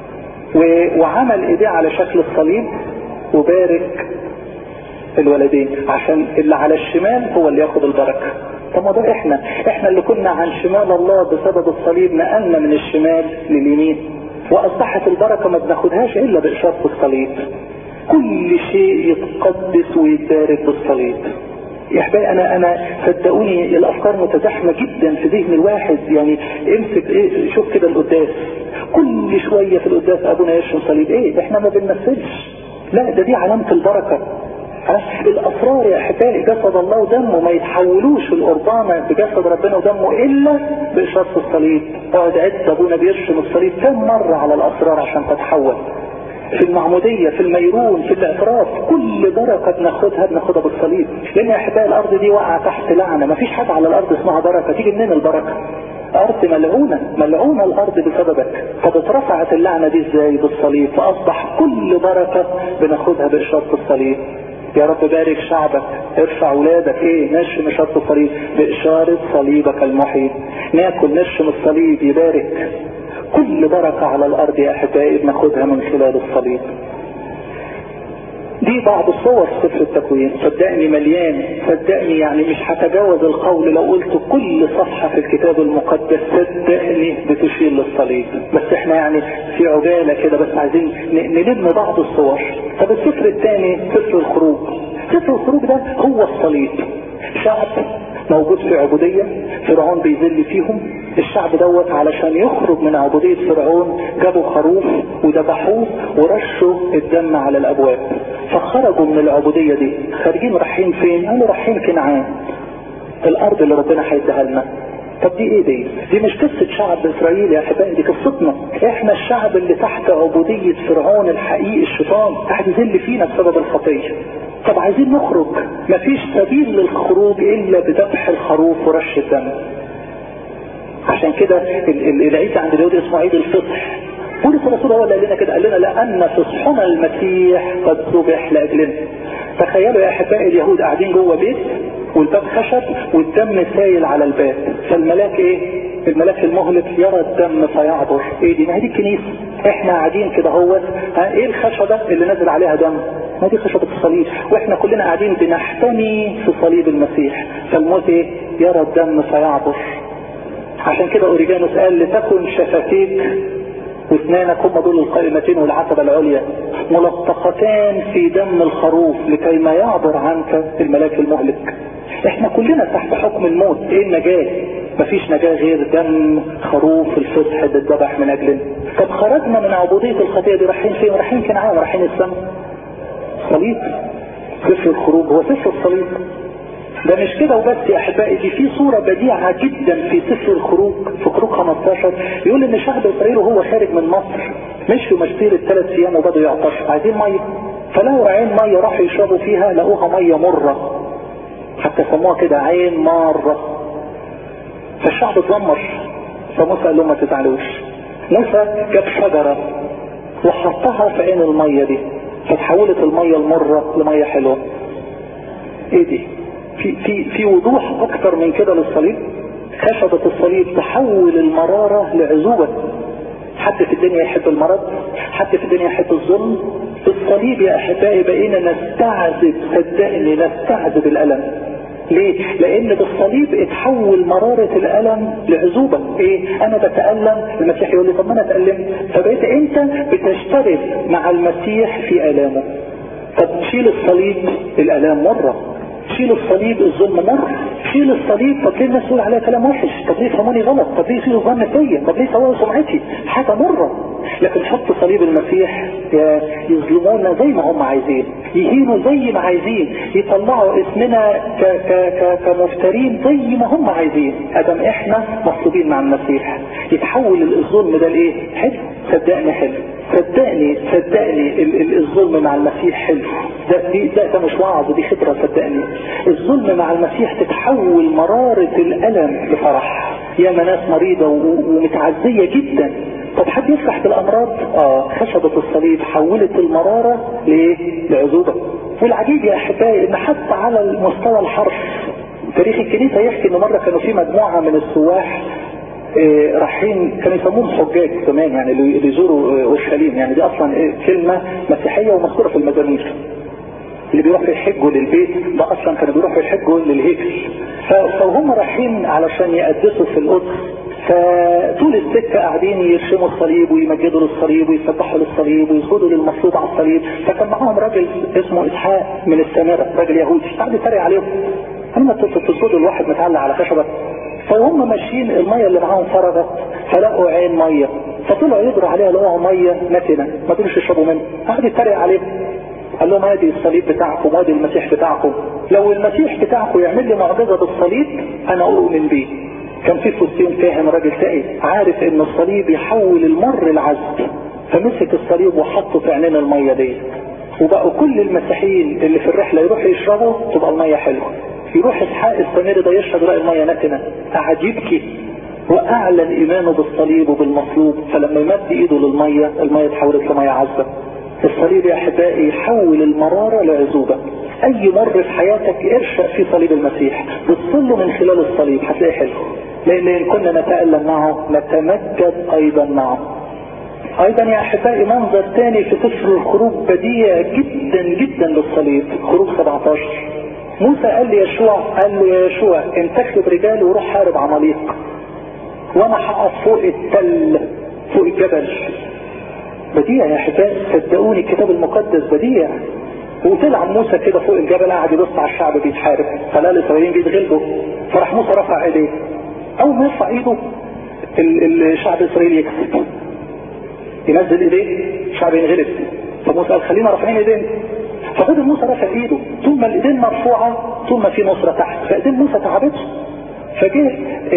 وعمل ايديه على شكل الصليب وبارك الولدين عشان اللي على الشمال هو اللي ياخد البركة طب ما ده احنا احنا اللي كنا عن شمال الله بسبب الصليب نقلنا من الشمال لليمين واصبحت البركة ما بناخدهاش الا باشارة الصليب كل شيء يتقدس ويتبارك بالصليب يا احبائي انا انا صدقوني الافكار متزاحمه جدا في ذهن الواحد يعني امسك ايه شوف كده القداس كل شويه في القداس ابونا يرشم صليب ايه احنا ما بنمثلش لا ده دي علامه البركه الاسرار يا احبائي جسد الله ودمه ما يتحولوش القربانه بجسد ربنا ودمه الا باشاره الصليب اقعد عد ابونا بيرشم الصليب كم مره على الاسرار عشان تتحول في المعمودية في الميرون في الاعتراف كل بركة بناخدها بناخدها بالصليب لان يا احبائي الارض دي واقعة تحت لعنة ما فيش حاجة على الارض اسمها بركة تيجي منين البركة ارض ملعونة ملعونة الارض بسببك طب اترفعت اللعنة دي ازاي بالصليب فاصبح كل بركة بناخدها باشارة الصليب يا رب بارك شعبك ارفع ولادك ايه نرشم اشارة الصليب باشارة صليبك المحيي ناكل نرشم الصليب يبارك كل بركة على الارض يا احبائي بناخدها من خلال الصليب دي بعض الصور في سفر التكوين صدقني مليان صدقني يعني مش هتجاوز القول لو قلت كل صفحة في الكتاب المقدس صدقني بتشير للصليب بس احنا يعني في عجالة كده بس عايزين نلم بعض الصور طب السفر الثاني سفر الخروج سفر الخروج ده هو الصليب شعب موجود في عبودية فرعون بيذل فيهم الشعب دوت علشان يخرج من عبودية فرعون جابوا خروف وذبحوه ورشوا الدم على الابواب فخرجوا من العبودية دي خارجين رايحين فين قالوا رايحين كنعان الارض اللي ربنا هيديها لنا طب دي ايه دي دي مش قصة شعب اسرائيل يا احبائي دي قصتنا احنا الشعب اللي تحت عبودية فرعون الحقيقي الشيطان قاعد يذل فينا بسبب الخطية طب عايزين نخرج مفيش سبيل للخروج الا بذبح الخروف ورش الدم عشان كده العيد عند اليهود اسمه عيد الفصح بولس الرسول هو اللي قال لنا كده قال لنا لان فصحنا المسيح قد ذبح لاجلنا تخيلوا يا احبائي اليهود قاعدين جوه بيت والباب خشب والدم سايل على الباب فالملاك ايه الملاك المهلك يرى الدم فيعبر ايه دي ما هي دي الكنيسه احنا قاعدين كده هو ايه الخشبه اللي نازل عليها دم ما دي خشبه الصليب واحنا كلنا قاعدين بنحتمي في صليب المسيح فالموت ايه يرى الدم فيعبر عشان كده اوريجانوس قال لتكن شفتيك واسنانك هم دول القائمتين والعتبة العليا ملطختان في دم الخروف لكي ما يعبر عنك الملاك المهلك احنا كلنا تحت حكم الموت ايه النجاة مفيش نجاة غير دم خروف الفصح اللي اتذبح من اجلنا طب خرجنا من عبودية الخطية دي رايحين فين رايحين كنعان رايحين السماء صليب سفر الخروج هو سفر الصليب ده مش كده وبس يا احبائي دي في صورة بديعة جدا في سفر الخروج في خروج 15 يقول ان شعب اسرائيل وهو خارج من مصر مشوا مسيرة الثلاث ايام وبدوا يعطشوا عايزين مية فلقوا عين مية راحوا يشربوا فيها لقوها مية مرة حتى سموها كده عين مارة فالشعب اتذمر فموسى قال لهم ما تزعلوش موسى جاب شجرة وحطها في عين المية دي فتحولت المية المرة لمية حلوة ايه دي في, في, في وضوح اكتر من كده للصليب خشبة الصليب تحول المرارة لعزوبة حد في الدنيا يحب المرض حد في الدنيا يحب الظلم الصليب يا احبائي بقينا نستعذب صدقني نستعذب الالم ليه؟ لان بالصليب اتحول مرارة الالم لعزوبة ايه؟ انا بتألم المسيح يقول لي طب ما انا اتألم فبقيت انت بتشترك مع المسيح في الامه طب شيل الصليب الالام مرة شيل الصليب الظلم مر شيل الصليب طب ليه الناس تقول عليها كلام وحش طب ليه يفهموني غلط طب ليه يصيروا ظن فيا طب ليه سووا سمعتي حاجه مره لكن حط صليب المسيح يظلمونا زي ما هم عايزين يهينوا زي ما عايزين يطلعوا اسمنا ك ك ك كمفترين زي ما هم عايزين ادم احنا مطلوبين مع المسيح يتحول الظلم ده لايه حلو صدقني حلو صدقني صدقني الظلم مع المسيح حلو ده دي ده, ده مش وعظ دي خبره صدقني الظلم مع المسيح تتحول مرارة الألم لفرح يا ناس مريضة ومتعزية جدا طب حد يفرح بالأمراض اه خشبة الصليب حولت المرارة لإيه؟ لعزوبة والعجيب يا أحبائي إن حتى على المستوى الحرف تاريخ الكنيسة يحكي إن مرة كانوا في مجموعة من السواح إيه رايحين كانوا يسموهم حجاج زمان يعني اللي يزوروا اورشليم يعني دي اصلا إيه كلمه مسيحيه ومذكوره في المزامير اللي بيروحوا يحجوا للبيت ده اصلا كانوا بيروحوا يحجوا للهيكل فهم رايحين علشان يقدسوا في القدس فطول السكة قاعدين يرشموا الصليب ويمجدوا للصليب ويسبحوا للصليب ويسجدوا للمصلوب على الصليب فكان معاهم راجل اسمه اسحاق من السامرة راجل يهودي قاعد يتريق عليهم لما تسجدوا الواحد متعلق على خشبة فهم ماشيين المية اللي معاهم فرغت فلقوا عين مية فطلعوا يجروا عليها لقوا مية نتنة ما قدروش يشربوا منها قاعد يتريق عليهم قال لهم ادي الصليب بتاعكم وادي المسيح بتاعكم لو المسيح بتاعكم يعمل لي معجزه بالصليب انا اؤمن بيه كان في فلسطين فاهم راجل تقي عارف ان الصليب يحول المر العذب فمسك الصليب وحطه في عينين الميه دي وبقوا كل المسيحيين اللي في الرحله يروحوا يشربوا تبقى الميه حلوه يروح اسحاق السمير ده يشرب يلاقي الميه نتنه قعد يبكي واعلن ايمانه بالصليب وبالمصلوب فلما يمد ايده للميه الميه اتحولت لميه عذبه الصليب يا احبائي يحول المرارة لعزوبة اي مر في حياتك ارشأ في صليب المسيح بتصله من خلال الصليب هتلاقي حلو لان ان كنا نتألم معه نتمجد ايضا معه ايضا يا احبائي منظر تاني في سفر الخروج بديع جدا جدا للصليب خروج 17 موسى قال لي يشوع قال له يا يشوع انتخب رجال وروح حارب عماليق وانا هقف فوق التل فوق الجبل بديع يا احبائي صدقوني الكتاب المقدس بديع وطلع موسى كده فوق الجبل قاعد يبص على الشعب بيتحارب فلا الاسرائيليين بيتغلبوا فراح موسى رفع ايديه اول ما يرفع ايده الشعب الاسرائيلي يكسب ينزل ايديه الشعب ينغلب فموسى قال خلينا رافعين ايدينا ففضل موسى رافع ايده طول ما الايدين مرفوعه طول ما في نصره تحت فايدين موسى تعبته فجه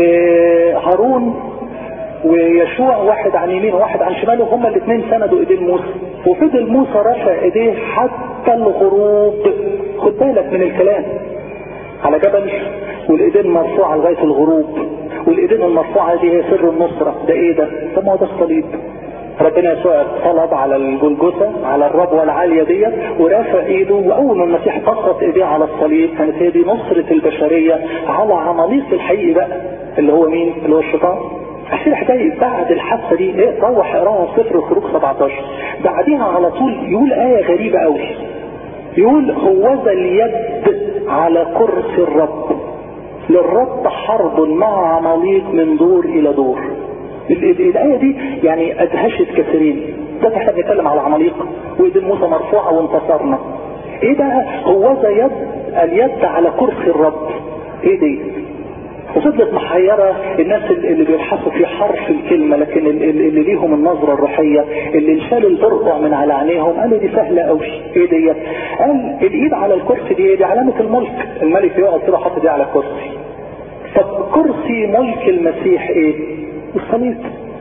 هارون ويشوع واحد عن يمينه وواحد عن شماله هما الاثنين سندوا ايدين موسى وفضل موسى رافع ايديه حتى الغروب خد بالك من الكلام على جبل والايدين مرفوعه لغايه الغروب والايدين المرفوعه دي هي سر النصره ده ايه ده؟ طب ما هو ده الصليب ربنا يسوع طلب على الجلجثة على الربوة العالية ديت ورافع ايده واول ما المسيح بسط ايديه على الصليب كانت هي دي نصرة البشرية على عماليق الحقيقي بقى اللي هو مين؟ اللي هو الشيطان عشان حكاية بعد الحادثة دي ايه روح اقراها في سفر الخروج 17 بعديها على طول يقول آية غريبة قوي يقول هوذا اليد على كرسي الرب للرب حرب مع عماليق من دور الى دور الآية دي يعني أدهشت كثيرين ده احنا بنتكلم على عماليق وإيدين موسى مرفوعة وانتصرنا ايه بقى هوذا يد اليد على كرسي الرب ايه دي وفضلت محيرة الناس اللي بيبحثوا في حرف الكلمة لكن اللي ليهم النظرة الروحية اللي انشال البرقع من على عينيهم قالوا دي سهلة قوي ايه ديت قال الايد على الكرسي دي دي علامة الملك الملك يقعد كده حاطط دي على الكرسي طب كرسي ملك المسيح ايه الصليب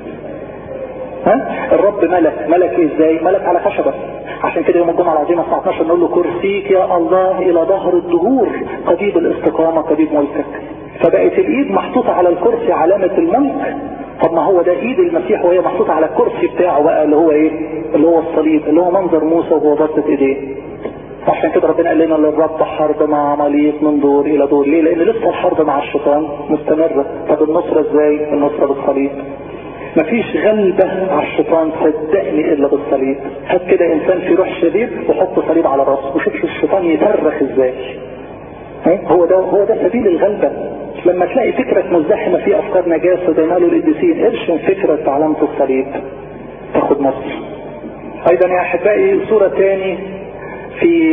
ها الرب ملك ملك ازاي ملك على خشبة عشان كده يوم الجمعة العظيمة الساعة 12 نقول له كرسيك يا الله الى ظهر الدهور قضيب الاستقامة قضيب ملكك فبقت الايد محطوطة على الكرسي علامة الملك طب ما هو ده ايد المسيح وهي محطوطه على الكرسي بتاعه بقى اللي هو ايه اللي هو الصليب اللي هو منظر موسى وهو باسط ايديه عشان كده ربنا قال لنا للرب حرب مع عماليق من دور الى دور ليه لان لسه الحرب مع الشيطان مستمرة طب النصرة ازاي النصرة بالصليب مفيش غلبة على الشيطان صدقني الا بالصليب هات كده انسان في روح شديد وحط صليب على راسه وشوف الشيطان يصرخ ازاي هو ده هو ده سبيل الغلبة لما تلاقي فكرك مزدحمة في افكار نجاسة زي ما قالوا القديسين ارشم فكرة علامة الصليب تاخد نصر ايضا يا احبائي صورة تاني في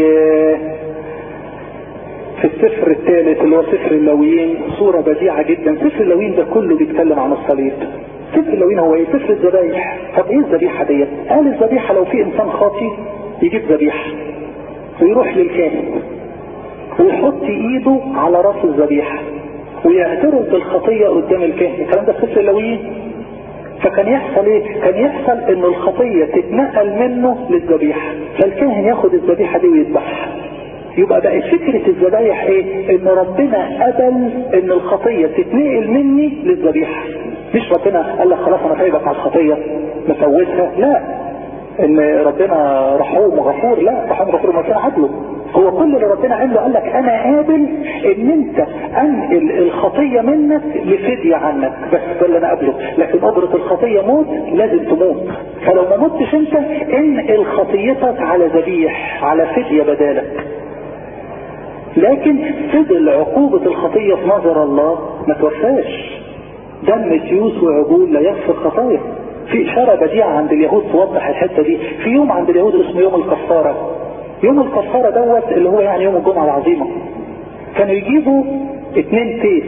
في السفر الثالث اللي هو سفر اللويين صورة بديعة جدا سفر اللويين ده كله بيتكلم عن الصليب سفر اللويين هو ايه سفر الذبايح طب ايه الذبيحة ديت قال الذبيحة لو في انسان خاطي يجيب ذبيحة ويروح للكاهن ويحط ايده على راس الذبيحة ويعترف بالخطية قدام الكاهن الكلام ده في سفر اللويين فكان يحصل ايه كان يحصل ان الخطية تتنقل منه للذبيحة فالكاهن ياخد الذبيحة دي ويذبحها يبقى بقى فكرة الذبايح ايه ان ربنا قبل ان الخطية تتنقل مني للذبيحة مش ربنا قال لك خلاص انا سايبك على الخطية مفوتها لا ان ربنا رحوم وغفور لا رحوم وغفور ما كان عدله هو كل اللي ربنا عمله قال لك انا قابل ان انت انقل الخطية منك لفدية عنك بس ده اللي انا قابله لكن اجرة الخطية موت لازم تموت فلو ما متش انت انقل خطيتك على ذبيح على فدية بدالك لكن فضل عقوبة الخطية في نظر الله ما توفاش دم تيوس وعجول لا يغفر خطايا في اشارة بديعة عند اليهود توضح الحتة دي في يوم عند اليهود اسمه يوم الكفارة يوم الكفارة دوت اللي هو يعني يوم الجمعة العظيمة كانوا يجيبوا اتنين تيس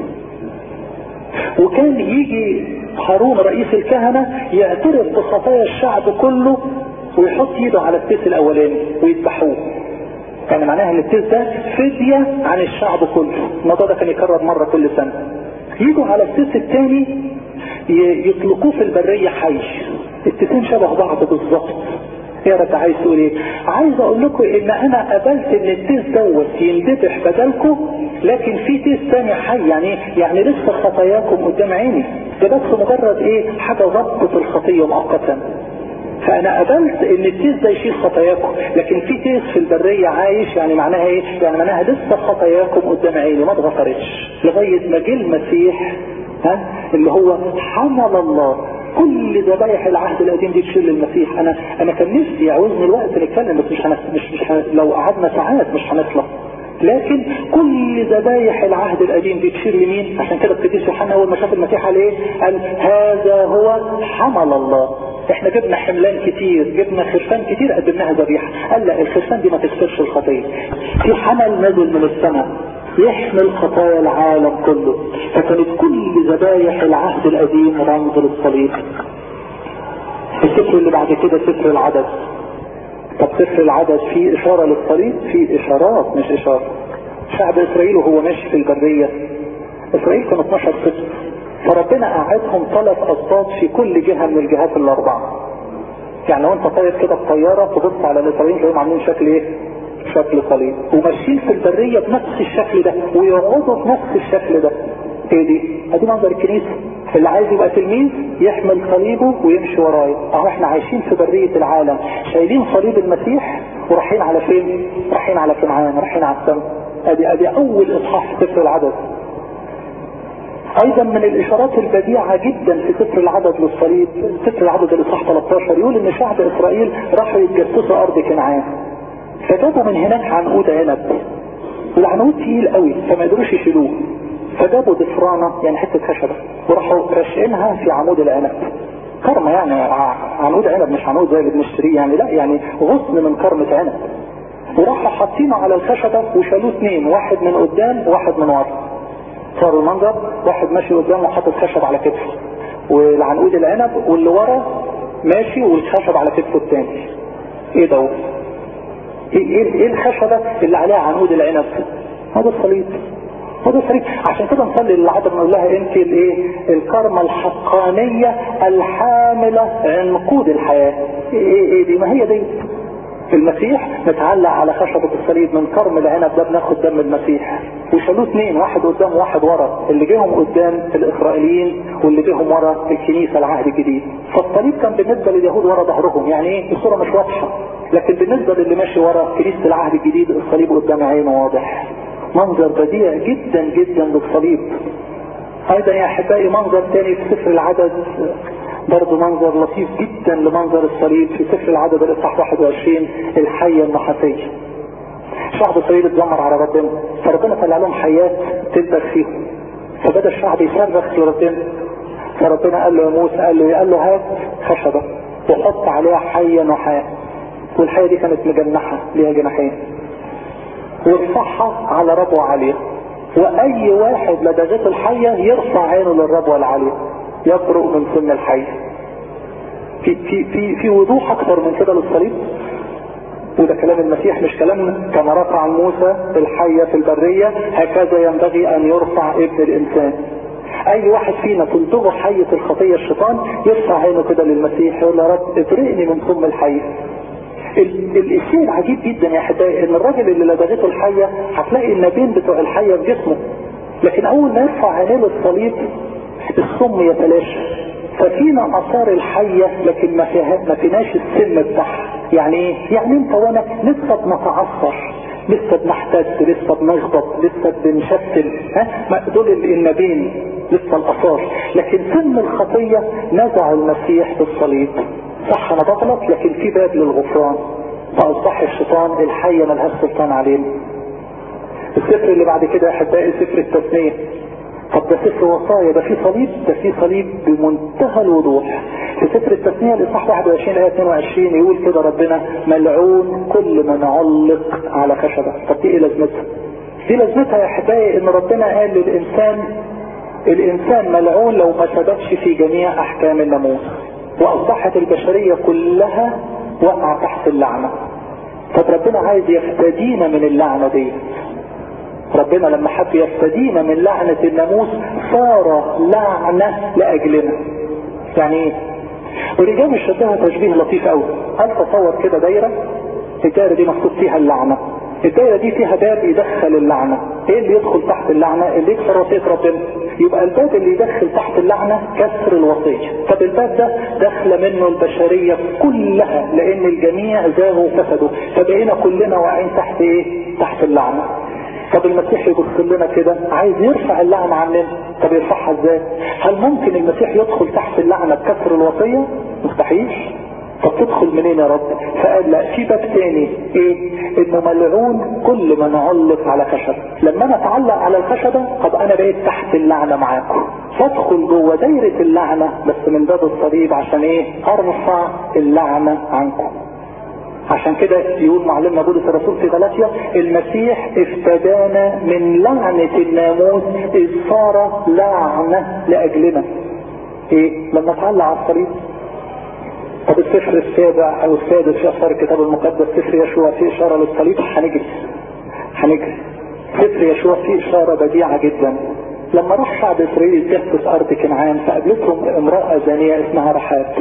وكان يجي هارون رئيس الكهنة يعترف بخطايا الشعب كله ويحط ايده على التيس الاولاني ويذبحوه كان معناها ان التيس ده فدية عن الشعب كله الموضوع ده كان يكرر مرة كل سنة يجوا على التيس الثاني يطلقوه في البرية حي التيسين شبه بعض بالظبط يا رب عايز تقول ايه عايز اقول لكم ان انا قبلت ان التيس دوت يندبح بدلكم لكن في تيس تاني حي يعني يعني لسه خطاياكم قدام عيني ده بس مجرد ايه حاجة ضبط الخطية مؤقتا فانا قبلت ان التيس ده يشيل خطاياكم لكن في تيس في البرية عايش يعني معناها ايه يعني معناها لسه خطاياكم قدام عيني ما اتغفرتش لغاية ما جه المسيح ها اللي هو حمل الله كل ذبايح العهد القديم دي تشيل المسيح انا انا كان نفسي يعوزني الوقت نتكلم بس مش هنس مش مش هن... لو قعدنا ساعات مش هنخلص لكن كل ذبايح العهد القديم دي تشير لمين عشان كده القديس يوحنا اول ما شاف المسيح قال ايه قال هذا هو حمل الله احنا جبنا حملان كتير جبنا خرفان كتير قدمناها ذبيحه قال لا الخرفان دي ما تغفرش الخطيه في حمل نزل من السماء يحمل خطايا العالم كله فكانت كل ذبايح العهد القديم رمز للصليب السفر اللي بعد كده سفر العدد طب سفر العدد فيه اشارة للصليب فيه اشارات مش اشارة شعب اسرائيل وهو ماشي في البرية اسرائيل كانوا 12 سبت فربنا قعدهم ثلاث اسباط في كل جهة من الجهات الاربعة يعني لو انت طاير كده بطيارة تبص على الاسرائيليين تلاقيهم عاملين شكل ايه شكل صليب وماشيين في البرية بنفس الشكل ده ويقعدوا بنفس الشكل ده ايه دي ادي منظر الكنيسة اللي عايز يبقى تلميذ يحمل صليبه ويمشي ورايا اهو احنا عايشين في برية العالم شايلين صليب المسيح ورايحين على فين رايحين على كنعان رايحين على السماء ادي ادي اول اصحاح في سفر العدد ايضا من الاشارات البديعة جدا في سفر العدد للصليب سفر العدد الاصحاح 13 يقول ان شعب اسرائيل راحوا يتجسسوا ارض كنعان فجابوا من هناك عنقود عنب والعنقود تقيل قوي فما قدروش يشيلوه فجابوا ضفرانه يعني حته خشبه وراحوا راشقينها في عمود العنب كرمه يعني عنقود عنب مش عنقود زي اللي بنشتريه يعني لا يعني غصن من كرمه عنب وراحوا حاطينه على الخشبه وشالوه اثنين واحد من قدام وواحد من ورا صار المنظر واحد ماشي قدام وحاطط خشب على كتفه والعنقود العنب واللي ورا ماشي والخشب على كتفه الثاني ايه ده ايه ايه الخشبه اللي عليها عنقود العنب هذا الصليب هذا الصليب عشان كده نصلي للعذراء نقول لها انت الايه الكرمه الحقانيه الحامله عنقود الحياه ايه ايه دي ما هي دي المسيح متعلق على خشبة الصليب من كرم العنب ده بناخد دم المسيح وشالوه اثنين واحد قدام وواحد ورا اللي جيهم قدام الاسرائيليين واللي جيهم ورا الكنيسة العهد الجديد فالصليب كان بالنسبة لليهود ورا ظهرهم يعني ايه الصورة مش واضحة لكن بالنسبة للي ماشي ورا كنيسة العهد الجديد الصليب قدام عينه واضح منظر بديع جدا جدا للصليب ايضا يا احبائي منظر تاني في سفر العدد برضه منظر لطيف جدا لمنظر الصليب في سفر العدد الاصحاح 21 الحية النحاسية شعب اسرائيل اتذمر على ربنا فربنا طلع لهم حيات تلبس فيهم فبدا الشعب يصرخ لربنا فربنا قال له يا موسى قال له قال له هات خشبة وحط عليها حية نحاس والحية دي كانت مجنحة ليها جناحين وارفعها على ربوة عالية واي واحد لدغته الحية يرفع عينه للربوة العالية يبرق من سن الحية في, في, في, في وضوح اكثر من كده للصليب وده كلام المسيح مش كلامنا كما رفع موسى الحية في البرية هكذا ينبغي ان يرفع ابن الانسان اي واحد فينا تلدغه حية الخطية الشيطان يرفع عينه كده للمسيح يقول يا رب ابرئني من سم الحية الشيء العجيب جدا يا احبائي ان الراجل اللي لدغته الحية هتلاقي النابين بتوع الحية في جسمه لكن اول ما يرفع عينيه للصليب السم يتلاشى ففينا اثار الحية لكن ما فيها ما فيناش السم بتاعها يعني ايه؟ يعني انت وانا لسه بنتعصر لسه بنحتد لسه بنغضب لسه بنشتم ها دول النبين لسه الاثار لكن سم الخطية نزع المسيح بالصليب صح انا بغلط لكن في باب للغفران فاصبح الشيطان الحية ملهاش سلطان علينا السفر اللي بعد كده يا احبائي سفر التثنية طب ده سفر وصايا ده في صليب ده في صليب بمنتهى الوضوح في سفر التثنية الاصحاح 21 ايه 22 يقول كده ربنا ملعون كل من علق على خشبة طب دي ايه لازمتها دي لازمتها يا احبائي ان ربنا قال للانسان الانسان ملعون لو ما ثبتش في جميع احكام الناموس واصبحت البشرية كلها وقع تحت اللعنة طب ربنا عايز يفتدينا من اللعنة دي ربنا لما حب يفتدينا من لعنة الناموس صار لعنة لأجلنا يعني ايه ورجال الشبهة تشبيه لطيف قوي هل تصور كده دايرة الدايرة دي مكتوب فيها اللعنة الدايرة دي فيها باب يدخل اللعنة ايه اللي يدخل تحت اللعنة اللي يكسر وصية ربنا يبقى الباب اللي يدخل تحت اللعنة كسر الوصية طب الباب ده دخل منه البشرية كلها لان الجميع زاغوا وفسدوا فبقينا كلنا واقعين تحت ايه تحت اللعنة طب المسيح يبص لنا كده عايز يرفع اللعنة عننا طب يرفعها ازاي هل ممكن المسيح يدخل تحت اللعنة بكسر الوصية مستحيل طب تدخل منين يا رب فقال لا في باب تاني ايه انه ملعون كل من علق على خشب لما انا اتعلق على الخشبة طب انا بقيت تحت اللعنة معاكم فادخل جوه دايرة اللعنة بس من باب الصليب عشان ايه ارفع اللعنة عنكم عشان كده يقول معلمنا بولس الرسول في غلاطيا المسيح افتدانا من لعنة الناموس اذ صار لعنة لاجلنا ايه لما اتعلق على الصليب طب السفر السابع او السادس في اثار الكتاب المقدس سفر يشوع فيه اشاره للصليب هنجري هنجري سفر يشوع فيه اشاره بديعه جدا لما راح شعب اسرائيل يتجسس ارض كنعان فقابلتهم امراه زانيه اسمها رحاب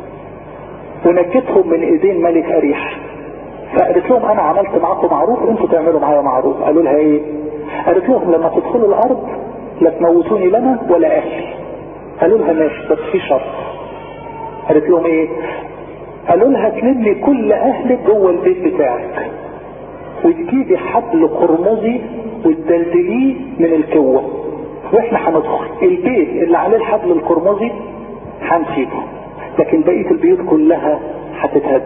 ونجتهم من ايدين ملك اريح فقالت لهم انا عملت معاكم معروف انتوا تعملوا معايا معروف قالوا لها ايه قالت لهم لما تدخلوا الارض لا تموتوني لنا ولا اهلي قالوا لها ماشي بس في شرط قالت لهم ايه قالوا لها تلمي كل اهلك جوه البيت بتاعك وتجيبي حبل قرمزي وتدلدليه من الكوة واحنا هندخل البيت اللي عليه الحبل القرمزي هنسيبه لكن بقية البيوت كلها هتتهد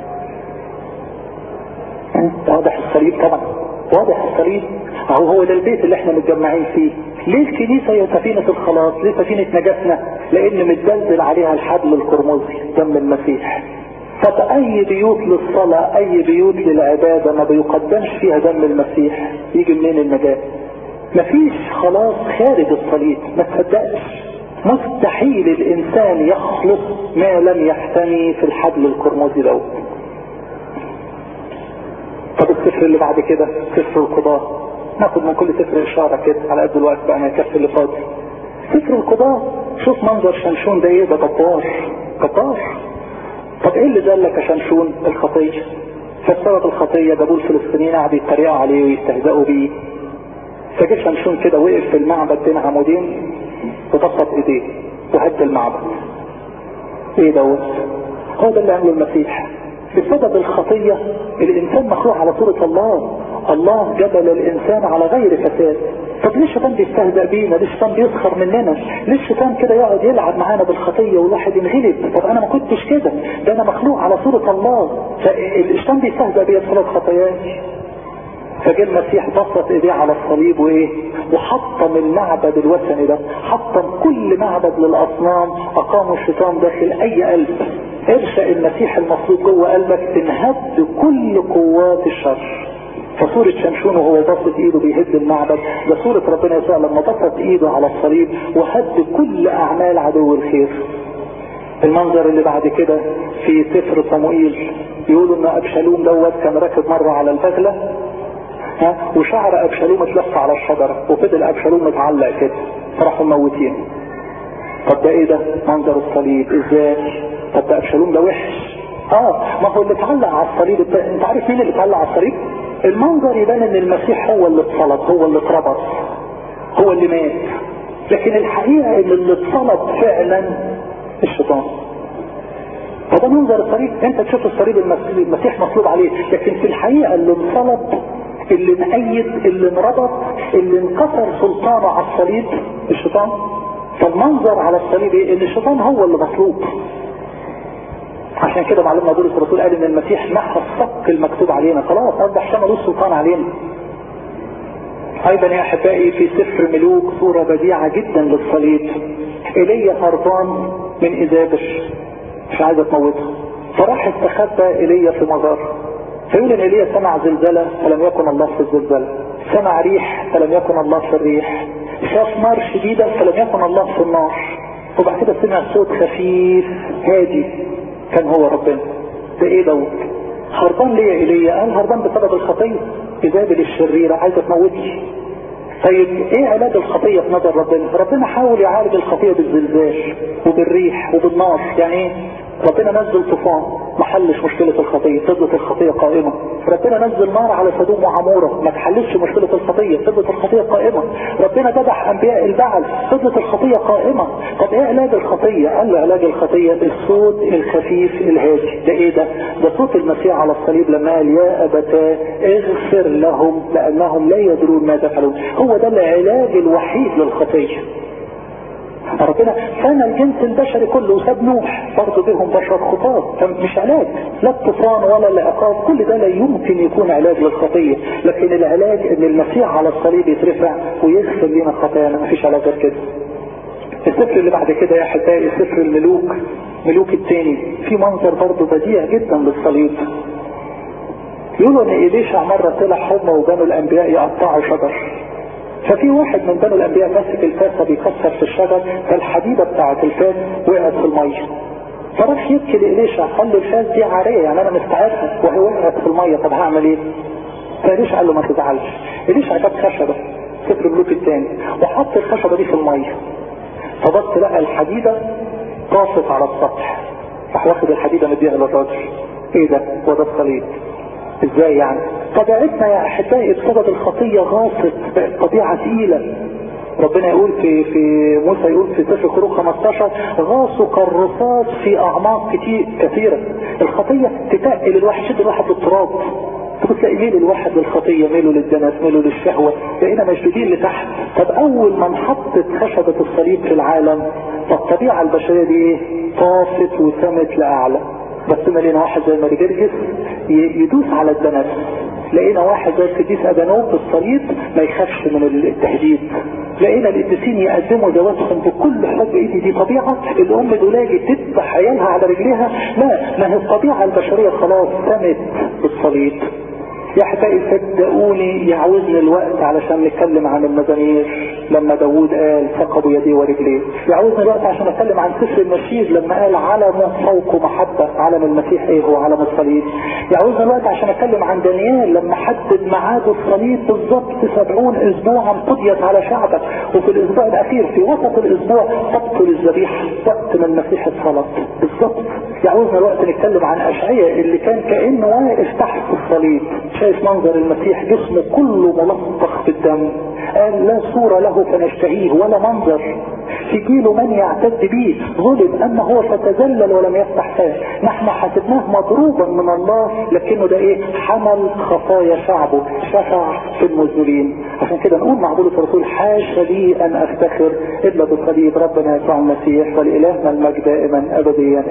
واضح الصليب طبعا واضح الصليب اهو هو ده البيت اللي احنا متجمعين فيه ليه الكنيسة هي سفينة الخلاص ليه سفينة نجاتنا لان متدلدل عليها الحبل القرمزي دم المسيح طب اي بيوت للصلاة اي بيوت للعبادة ما بيقدمش فيها دم المسيح يجي منين النجاة مفيش خلاص خارج الصليب ما تصدقش مستحيل الانسان يخلص ما لم يحتمي في الحبل القرمزي دوت طب السفر اللي بعد كده سفر القضاء ناخد من كل سفر اشاره كده على قد الوقت بقى ما يكفي اللي فاضي سفر القضاء شوف منظر شمشون ده ايه ده جبار جبار طب ايه اللي دلك يا شمشون الخطيه فبسبب الخطية جابوا الفلسطينيين قعدوا يتريقوا عليه ويستهزئوا بيه فجه شمشون كده وقف في المعبد بين عمودين وبسط ايديه وهد المعبد ايه دوت هو ده اللي عمله المسيح بسبب الخطية الانسان مخلوق على صورة الله الله جبل الانسان على غير فساد طب ليه الشيطان بيستهزأ بينا ليه الشيطان بيسخر مننا ليه الشيطان كده يقعد يلعب معانا بالخطية والواحد ينغلب طب انا ما كنتش كده ده انا مخلوق على صورة الله فالشيطان بيستهزأ بيا بسبب خطاياي فجاء المسيح بسط ايديه على الصليب وايه وحطم المعبد الوثني ده حطم كل معبد للاصنام اقاموا الشيطان داخل اي قلب ارشا المسيح المصلوب جوه قلبك تنهد كل قوات الشر فصورة شمشون وهو بسط ايده بيهد المعبد ده صورة ربنا يسوع لما بسط ايده على الصليب وهد كل اعمال عدو الخير المنظر اللي بعد كده في سفر صموئيل يقولوا ان ابشالوم دوت كان راكب مرة على البغلة ها وشعر ابشالوم اتلف على الشجرة وفضل ابشالوم متعلق كده فراحوا موتين طب ده ايه ده منظر الصليب ازاي طب ده ابشالوم ده وحش اه ما هو اللي اتعلق على الصليب انت, انت عارف مين اللي اتعلق على الصليب المنظر يبان ان المسيح هو اللي اتصلب هو اللي اتربط هو اللي مات لكن الحقيقة ان اللي اتصلب فعلا الشيطان فده منظر الصليب انت تشوف الصليب المسيح مصلوب عليه لكن في الحقيقة اللي انصلب اللي مأيد اللي انربط اللي انكسر سلطانه على الصليب الشيطان فالمنظر على الصليب ايه ان الشيطان هو اللي مطلوب عشان كده معلمنا بولس الرسول قال ان المسيح محى الصك المكتوب علينا خلاص اصبح شمل السلطان علينا ايضا يا احبائي في سفر ملوك صورة بديعة جدا للصليب ايليا هربان من ايزابش مش عايز تموته فراح استخبى ايليا في مزار فيقول ان ايليا سمع زلزلة فلم يكن الله في الزلزلة سمع ريح فلم يكن الله في الريح شاف نار شديدة فلم يكن الله في النار وبعد كده سمع صوت خفيف هادي كان هو ربنا ده ايه دوت هربان ليه ايليا قال هربان بسبب الخطية ايزابل الشريرة عايزة تموتني طيب ايه علاج الخطية في نظر ربنا ربنا حاول يعالج الخطية بالزلزال وبالريح وبالنار يعني ايه ربنا نزل طوفان ما حلش مشكلة الخطية فضلت الخطية قائمة ربنا نزل نار على سدوم وعمورة ما تحلش مشكلة الخطية فضلت الخطية قائمة ربنا ذبح انبياء البعل فضلت الخطية قائمة طب ايه علاج الخطية قال له علاج الخطية الصوت الخفيف الهادي ده ايه ده ده صوت المسيح على الصليب لما قال يا ابتاه اغفر لهم لانهم لا يدرون ماذا يفعلون هو ده العلاج الوحيد للخطية ربنا كان الجنس البشري كله وساب نوح برضه بهم بشر خطاب فمش علاج لا الطوفان ولا العقاب كل ده لا يمكن يكون علاج للخطية لكن العلاج ان المسيح على الصليب يترفع ويغفر لنا خطايانا مفيش علاج غير كده السفر اللي بعد كده يا احبائي سفر الملوك ملوك التاني في منظر برضه بديع جدا للصليب يقولوا ان إليشع مرة طلع هم وبنو الانبياء يقطعوا شجر ففي واحد من بنو الانبياء ماسك الفاسة بيكسر في الشجر فالحديدة بتاعت الفاس وقعت في المية فراح يبكي لإليشع قال له الفاس دي عارية يعني انا مستعدها وهي وقعت في المية طب هعمل ايه؟ فإليشع قال له ما تزعلش إليشع جاب خشبة سفر الملوك الثاني وحط الخشبة دي في المية فبص لقى الحديدة طاست على السطح راح واخد الحديدة مديها للراجل ايه ده؟ وده الصليب ازاي يعني طبيعتنا يا احبائي بسبب الخطية غاصت طبيعة تقيلة ربنا يقول في في موسى يقول في سفر خروج 15 غاصوا كالرصاص في اعماق كتير كثيره الخطيه تتقل الواحد شد الواحد للتراب تقول تلاقي ميل الواحد للخطيه ميله للدنس ميله للشهوه بقينا مشدودين لتحت طب اول ما انحطت خشبه الصليب في العالم فالطبيعه البشريه دي ايه؟ طافت وسمت لاعلى بس ما لقينا واحد زي مارجرجس يدوس على الدنس لقينا واحد زي القديس ادانوب بالصليب ما يخافش من التهديد لقينا القديسين يقدموا ذواتهم بكل حب ايدي دي طبيعه الام دولاجي تذبح عيالها على رجليها لا ما هي الطبيعه البشريه خلاص سمت بالصليب يا احبائي صدقوني يعوزني الوقت علشان نتكلم عن المزامير لما داوود قال ثقبوا يديه ورجليه يعوزني الوقت عشان اتكلم عن سفر النشيد لما قال علم فوق محبة علم المسيح ايه هو علم الصليب يعوزني الوقت عشان اتكلم عن دانيال لما حدد ميعاد الصليب بالظبط سبعون اسبوعا قضيت على شعبك وفي الاسبوع الاخير في وسط الاسبوع تبطل الذبيحة وقت ما المسيح اتصلب بالظبط يعوزنا الوقت نتكلم عن اشعياء اللي كان كانه واقف تحت الصليب شايف منظر المسيح جسمه كله ملطخ بالدم قال لا صورة له فنشتهيه ولا منظر في جيله من يعتد به ظلم اما هو فتذلل ولم يفتح فاه نحن حسبناه مضروبا من الله لكنه ده ايه حمل خطايا شعبه شفع في المذنبين عشان كده نقول مع بولس الرسول حاشا لي ان افتخر الا بصليب ربنا يسوع المسيح ولالهنا المجد دائما ابديا